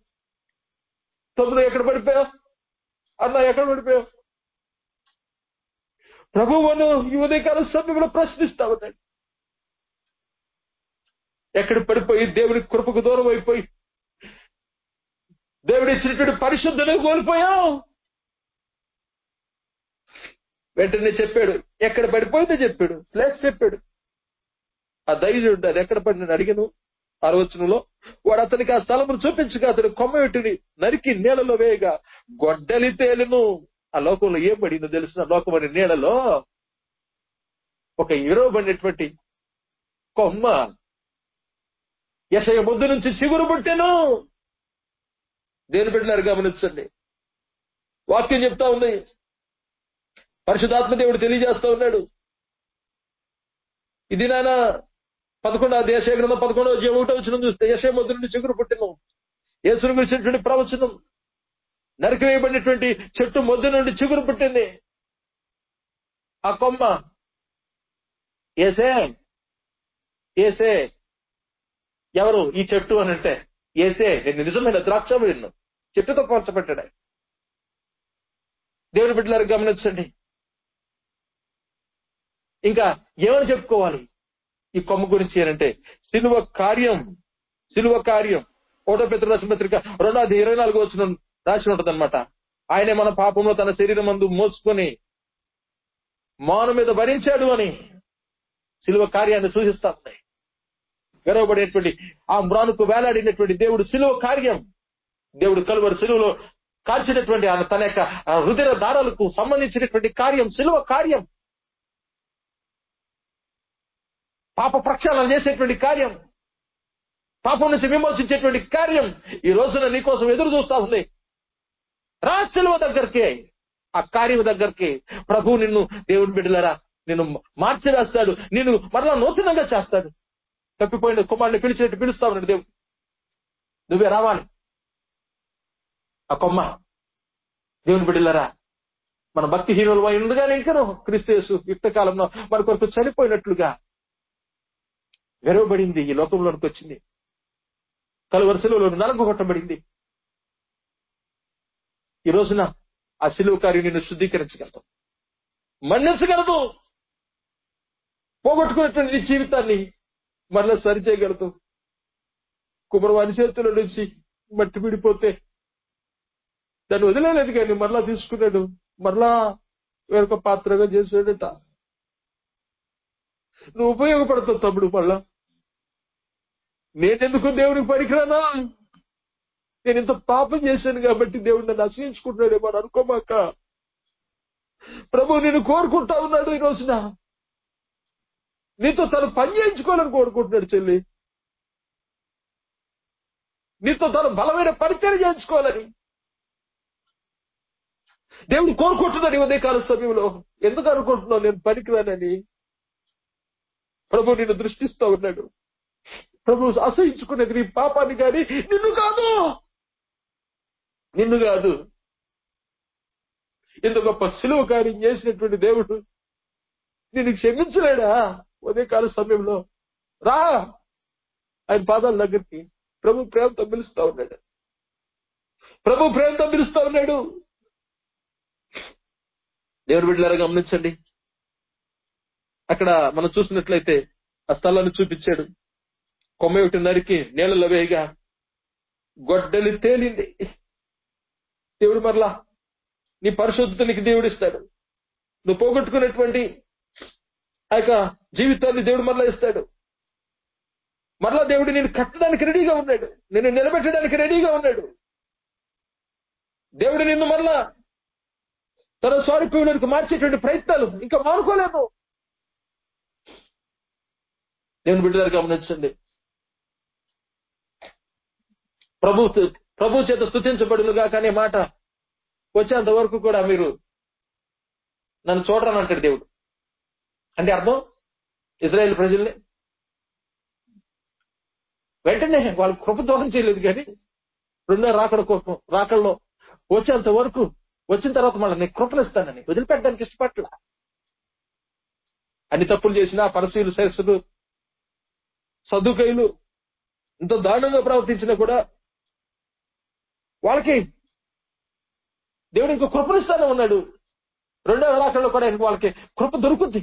తమ్ముడు ఎక్కడ పడిపోయావు అన్న ఎక్కడ పడిపోయావు ప్రభువును ఈ ఉదయకాల సమయంలో ప్రశ్నిస్తా ఉన్నాడు ఎక్కడ పడిపోయి దేవుడి కృపకు దూరం అయిపోయి దేవుడు ఇచ్చినటువంటి పరిశుద్ధులు కోల్పోయాం వెంటనే చెప్పాడు ఎక్కడ పడిపోయిందో చెప్పాడు ప్లేస్ చెప్పాడు ఆ ధైర్యం అది ఎక్కడ పడిన అడిగను ఆలోచనలో వాడు అతనికి ఆ స్థలమును చూపించగా అతను కొమ్మవిటిని నరికి నీళ్ళలో వేయగా గొడ్డలి తేలును ఆ లోకంలో ఏం పడిందో తెలిసిన లోకమని నీళ్ళలో ఒక ఇరవబడినటువంటి కొమ్మ యశయ ముద్దు నుంచి చిగురు పుట్టెను దేని బిడ్డలారు గమనించండి వాక్యం చెప్తా ఉంది పరిశుధాత్మ దేవుడు తెలియజేస్తా ఉన్నాడు ఇది నాన్న పదకొండో దేశ గ్రంథం పదకొండో జీవం ఒకటో వచ్చిన చూస్తే యశయ ముద్దు నుండి చిగురు పుట్టిన యేసును గురించినటువంటి ప్రవచనం నరికివేయబడినటువంటి చెట్టు మొద్దు నుండి చిగురు పుట్టింది ఆ కొమ్మ ఏసే ఏసే ఎవరు ఈ చెట్టు అని అంటే ఏసే నేను నిజమైన ద్రాక్ష విన్ను చెట్టుతో పోల్చబట్టాడు ఆయన. దేవుని బిడ్డలారు గమనించండి ఇంకా ఏమని చెప్పుకోవాలి ఈ కొమ్మ గురించి ఏంటంటే సిలువ కార్యం సిలువ కార్యం ఓటో పెత్ర పత్రిక రెండో అది ఇరవై నాలుగు వచ్చిన రాసి ఉంటది అనమాట ఆయనే మన పాపంలో తన శరీరం మందు మోసుకొని మాను మీద భరించాడు అని సిలువ కార్యాన్ని సూచిస్తా ఉన్నాయి గర్వపడేటువంటి ఆ మ్రానుకు వేలాడినటువంటి దేవుడు సిలువ కార్యం దేవుడు కలువరు సిలువలో కాల్చినటువంటి ఆయన తన యొక్క ఆ హృదయ దారాలకు సంబంధించినటువంటి కార్యం సిలువ కార్యం పాప ప్రక్షాళన చేసేటువంటి కార్యం పాపం నుంచి విమోచించేటువంటి కార్యం ఈ రోజున నీకోసం ఎదురు చూస్తా ఉంది రా సిలువ దగ్గరికి ఆ కార్యం దగ్గరికి ప్రభు నిన్ను దేవుని బిడ్డలరా నిన్ను మార్చివేస్తాడు నిన్ను మరలా నూతనంగా చేస్తాడు తప్పిపోయిన కుమారుని పిలిచినట్టు పిలుస్తా ఉన్నాడు దేవుడు నువ్వే రావాలి ఆ కొమ్మ దేవుని బిడ్డలరా మన భక్తి హీరోలు అయి ఉండగానే ఇంకను క్రిస్తేసు యుక్త కాలంలో మన కొరకు చనిపోయినట్లుగా వెరవబడింది ఈ లోకంలోనికి వచ్చింది కలువరుసలో నరక కొట్టబడింది ఈ రోజున ఆ సిలువ కార్యం నిన్ను శుద్ధీకరించగలదు మన్నించగలదు పోగొట్టుకున్నటువంటి నీ జీవితాన్ని మరలా సరిచేయగలదు కుమరవాని చేతుల నుంచి మట్టి విడిపోతే దాన్ని వదిలేదు కానీ మరలా తీసుకున్నాడు మరలా వేరొక పాత్రగా చేశాడట నువ్వు ఉపయోగపడతావు తమ్ముడు మళ్ళా నేనెందుకు దేవునికి పనికిరానా నేను ఇంత పాపం చేశాను కాబట్టి దేవుడు నన్ను అసహించుకుంటున్నాడేమో అని అనుకోమాక ప్రభు నేను కోరుకుంటా ఉన్నాడు ఈ రోజున నీతో తను పని చేయించుకోవాలని కోరుకుంటున్నాడు చెల్లి నీతో తను బలమైన పరిచయం చేయించుకోవాలని దేవుడు కోరుకుంటున్నాడు ఈ ఉదయకాల సమయంలో ఎందుకు అనుకుంటున్నావు నేను పనికిరానని ప్రభు నిన్ను దృష్టిస్తూ ఉన్నాడు ప్రభు అసహించుకునేది నీ పాపాన్ని కానీ నిన్ను కాదు నిన్ను కాదు ఇంత గొప్ప సులువు కార్యం చేసినటువంటి దేవుడు నిన్ను క్షమించలేడా ఉదయకాల సమయంలో రా ఆయన పాదాల దగ్గరికి ప్రభు ప్రేమతో పిలుస్తా ఉన్నాడు ప్రభు ప్రేమతో పిలుస్తా ఉన్నాడు దేవుడు బిడ్డలారా గమనించండి అక్కడ మనం చూసినట్లయితే ఆ స్థలాన్ని చూపించాడు కొమ్మ ఒకటి నరికి నీళ్ళలో వేయగా గొడ్డలి తేలింది దేవుడు మరలా నీ పరిశుద్ధత నీకు దేవుడు ఇస్తాడు నువ్వు పోగొట్టుకున్నటువంటి ఆ యొక్క జీవితాన్ని దేవుడు మరలా ఇస్తాడు మరలా దేవుడు నేను కట్టడానికి రెడీగా ఉన్నాడు నిన్ను నిలబెట్టడానికి రెడీగా ఉన్నాడు దేవుడు నిన్ను మరలా తన స్వారిపోయినకు మార్చేటువంటి ప్రయత్నాలు ఇంకా మానుకోలేము దేవుని బిడ్డలారు గమనించండి ప్రభు ప్రభు చేత స్థుతించబడునుగా కానీ మాట వచ్చేంత వరకు కూడా మీరు నన్ను చూడరని అంటాడు దేవుడు అంటే అర్థం ఇజ్రాయెల్ ప్రజల్ని వెంటనే వాళ్ళు కృప దూరం చేయలేదు కానీ రెండో రాకడ కోసం రాకడలో వచ్చేంత వరకు వచ్చిన తర్వాత మళ్ళీ నీకు కృపలు ఇస్తానని వదిలిపెట్టడానికి ఇష్టపట్ల అన్ని తప్పులు చేసిన పరశీలు శిరస్సులు సదుకైలు ఇంత దారుణంగా ప్రవర్తించినా కూడా వాళ్ళకి దేవుడు ఇంకో కృపనిస్తానే ఉన్నాడు రెండో రాష్ట్రంలో కూడా ఇంక వాళ్ళకి కృప దొరుకుద్ది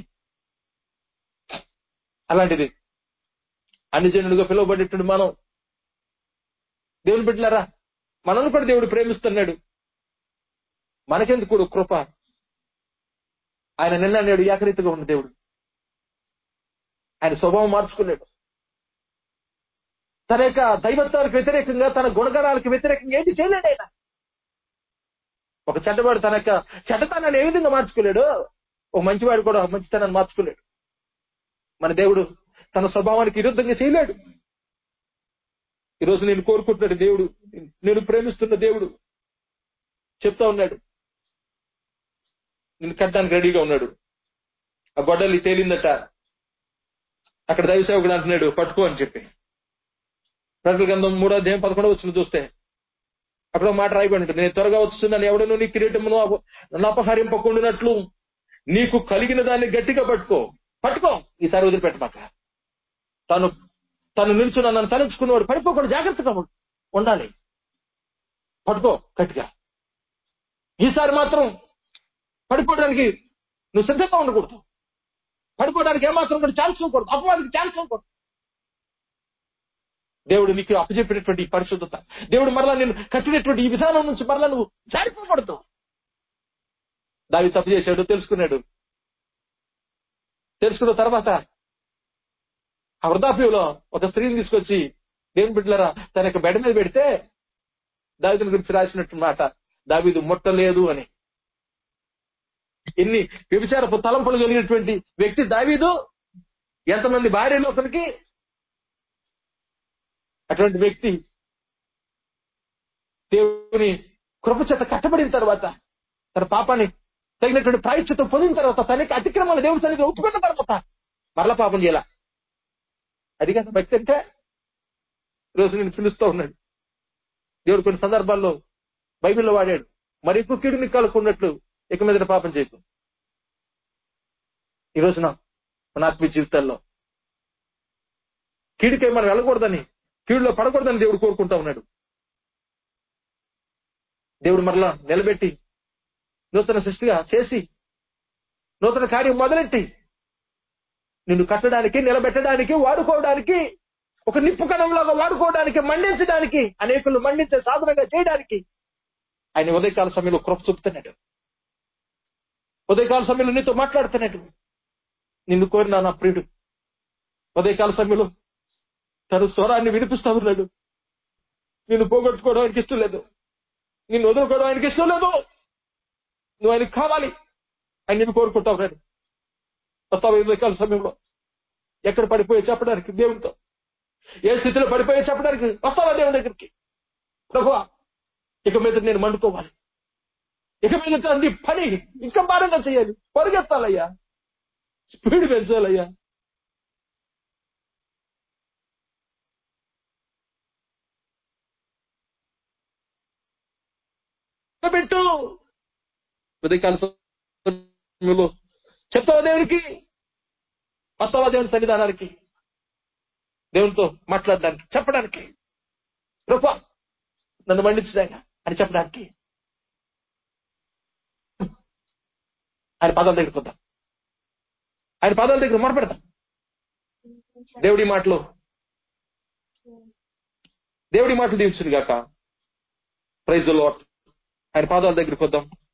అలాంటిది అన్ని జనులుగా పిలువబడేటువంటి మనం దేవుని బిడ్డలారా మనల్ని కూడా దేవుడు ప్రేమిస్తున్నాడు మనకెందుకు కృప ఆయన నిన్న నేడు ఏకరీతిగా ఉన్న దేవుడు ఆయన స్వభావం మార్చుకున్నాడు తన యొక్క దైవత్వానికి వ్యతిరేకంగా తన గుణగణాలకు వ్యతిరేకంగా ఏంటి చేయలేడు ఆయన ఒక చెడ్డవాడు తన యొక్క చెడ్డతనాన్ని ఏ విధంగా మార్చుకోలేడు ఒక మంచివాడు కూడా మంచితనాన్ని మార్చుకోలేడు మన దేవుడు తన స్వభావానికి విరుద్ధంగా చేయలేడు ఈరోజు నేను కోరుకుంటున్నాడు దేవుడు నేను ప్రేమిస్తున్న దేవుడు చెప్తా ఉన్నాడు నేను కట్టడానికి రెడీగా ఉన్నాడు ఆ గొడ్డలి తేలిందట అక్కడ దైవ సేవకుడు అంటున్నాడు పట్టుకో అని చెప్పి ప్రకటన గ్రంథం మూడో అధ్యాయం పదకొండవ వచ్చిన చూస్తే అక్కడ ఒక మాట రాయబడి ఉంటుంది నేను త్వరగా వస్తుందని ఎవడను నీ కిరీటమును అప- నన్ను అపహరింపకుండానట్లు నీకు కలిగిన దాన్ని గట్టిగా పట్టుకో పట్టుకో ఈసారి వదిలిపెట్టమాక తను తను నిల్చున్న నన్ను తలంచుకున్నవాడు పడిపోకూడదు జాగ్రత్తగా ఉండు- ఉండాలి పట్టుకో గట్టిగా ఈసారి మాత్రం పడిపోవడానికి నువ్వు సిద్ధంగా ఉండకూడదు పడిపోవడానికి ఏమాత్రం కూడా ఛాన్స్ ఇవ్వకూడదు అపవాదికి ఛాన్స్ ఇవ్వకూడదు దేవుడు నీకు అప్పచెప్పినటువంటి ఈ పరిశుద్ధత దేవుడు మరలా నేను కట్టినటువంటి ఈ విధానం నుంచి మరలా నువ్వు జారిపోకూడదు దావి తప్పు చేశాడు తెలుసుకున్నాడు తెలుసుకున్న తర్వాత ఆ వృద్ధాప్యంలో ఒక స్త్రీని తీసుకొచ్చి దేవుని బిడ్డలరా తన యొక్క బెడ మీద పెడితే దావిదుని గురించి రాసినట్టు మాట దావీదు ముట్టలేదు అని ఎన్ని వ్యభిచారపు తలంపులు కలిగినటువంటి వ్యక్తి దావీదు ఎంతమంది భార్యలు అతనికి అటువంటి వ్యక్తి దేవుని కృప చేత కట్టబడిన తర్వాత తన పాపాన్ని తగినటువంటి ప్రాయశ్చిత్తం పొందిన తర్వాత తనకి అతిక్రమాలు దేవుడి సన్నిధిలో ఒప్పుకున్న తర్వాత మరలా పాపం చేయాల అది కదా భక్తి అంటే ఈరోజు నేను పిలుస్తూ ఉన్నాడు దేవుడు కొన్ని సందర్భాల్లో బైబిల్లో వాడాడు మరి ఎక్కువ కీడుని కలుకున్నట్లు ఇక మీద పాపం చేయకు ఈ రోజున మన ఆత్మీయ జీవితాల్లో కీడుకై మనం వెళ్ళకూడదని కీడులో పడకూడదని దేవుడు కోరుకుంటా ఉన్నాడు దేవుడు మరలా నిలబెట్టి నూతన సృష్టిగా చేసి నూతన కార్యం మొదలెట్టి నిన్ను కట్టడానికి నిలబెట్టడానికి వాడుకోవడానికి ఒక నిప్పు కణంలాగా వాడుకోవడానికి మండించడానికి అనేకులు మండించే సాధనంగా చేయడానికి ఆయన ఉదయకాల సమయంలో కృప చూపుతున్నాడు ఉదయకాల సమయంలో నీతో మాట్లాడుతున్నాడు నిన్ను కోరిన నా ప్రియుడు ఉదయకాల సమయంలో తన స్వరాన్ని వినిపిస్తా ఉన్నాడు నిన్ను పోగొట్టుకోవడం ఆయనకి ఇష్టం లేదు నిన్ను వదులుకోవడం ఆయనకి ఇష్టం లేదు నువ్వు ఆయనకి కావాలి ఆయన నిన్ను కోరుకుంటా ఉన్నాడు వస్తావు ఉదయకాల సమయంలో ఎక్కడ పడిపోయే చెప్పడానికి దేవునితో ఏ స్థితిలో పడిపోయే చెప్పడానికి వస్తావా దేవుని దగ్గరికి ప్రభువా ఇక మీద నేను మండుకోవాలి ఇక మీద తండ్రి పని ఇంకా భారంగా చేయాలి పరిగెత్తాలయ్యా స్పీడ్ పెంచాలయ్యా పెట్టు ఉదయకాల సమయంలో చెప్తావా దేవునికి వస్తావా దేవుని సన్నిధానానికి దేవునితో మాట్లాడడానికి చెప్పడానికి రూపా నన్ను మండించడాయన అని చెప్పడానికి ఆయన పదాల దగ్గరికి వద్దాం ఆయన పదాల దగ్గర మొరపెడతాం దేవుడి మాటలు దేవుడి మాటలు దీవించును గాక ప్రైజ్ లాట్ ఆయన పాదాల దగ్గరికి వద్దాం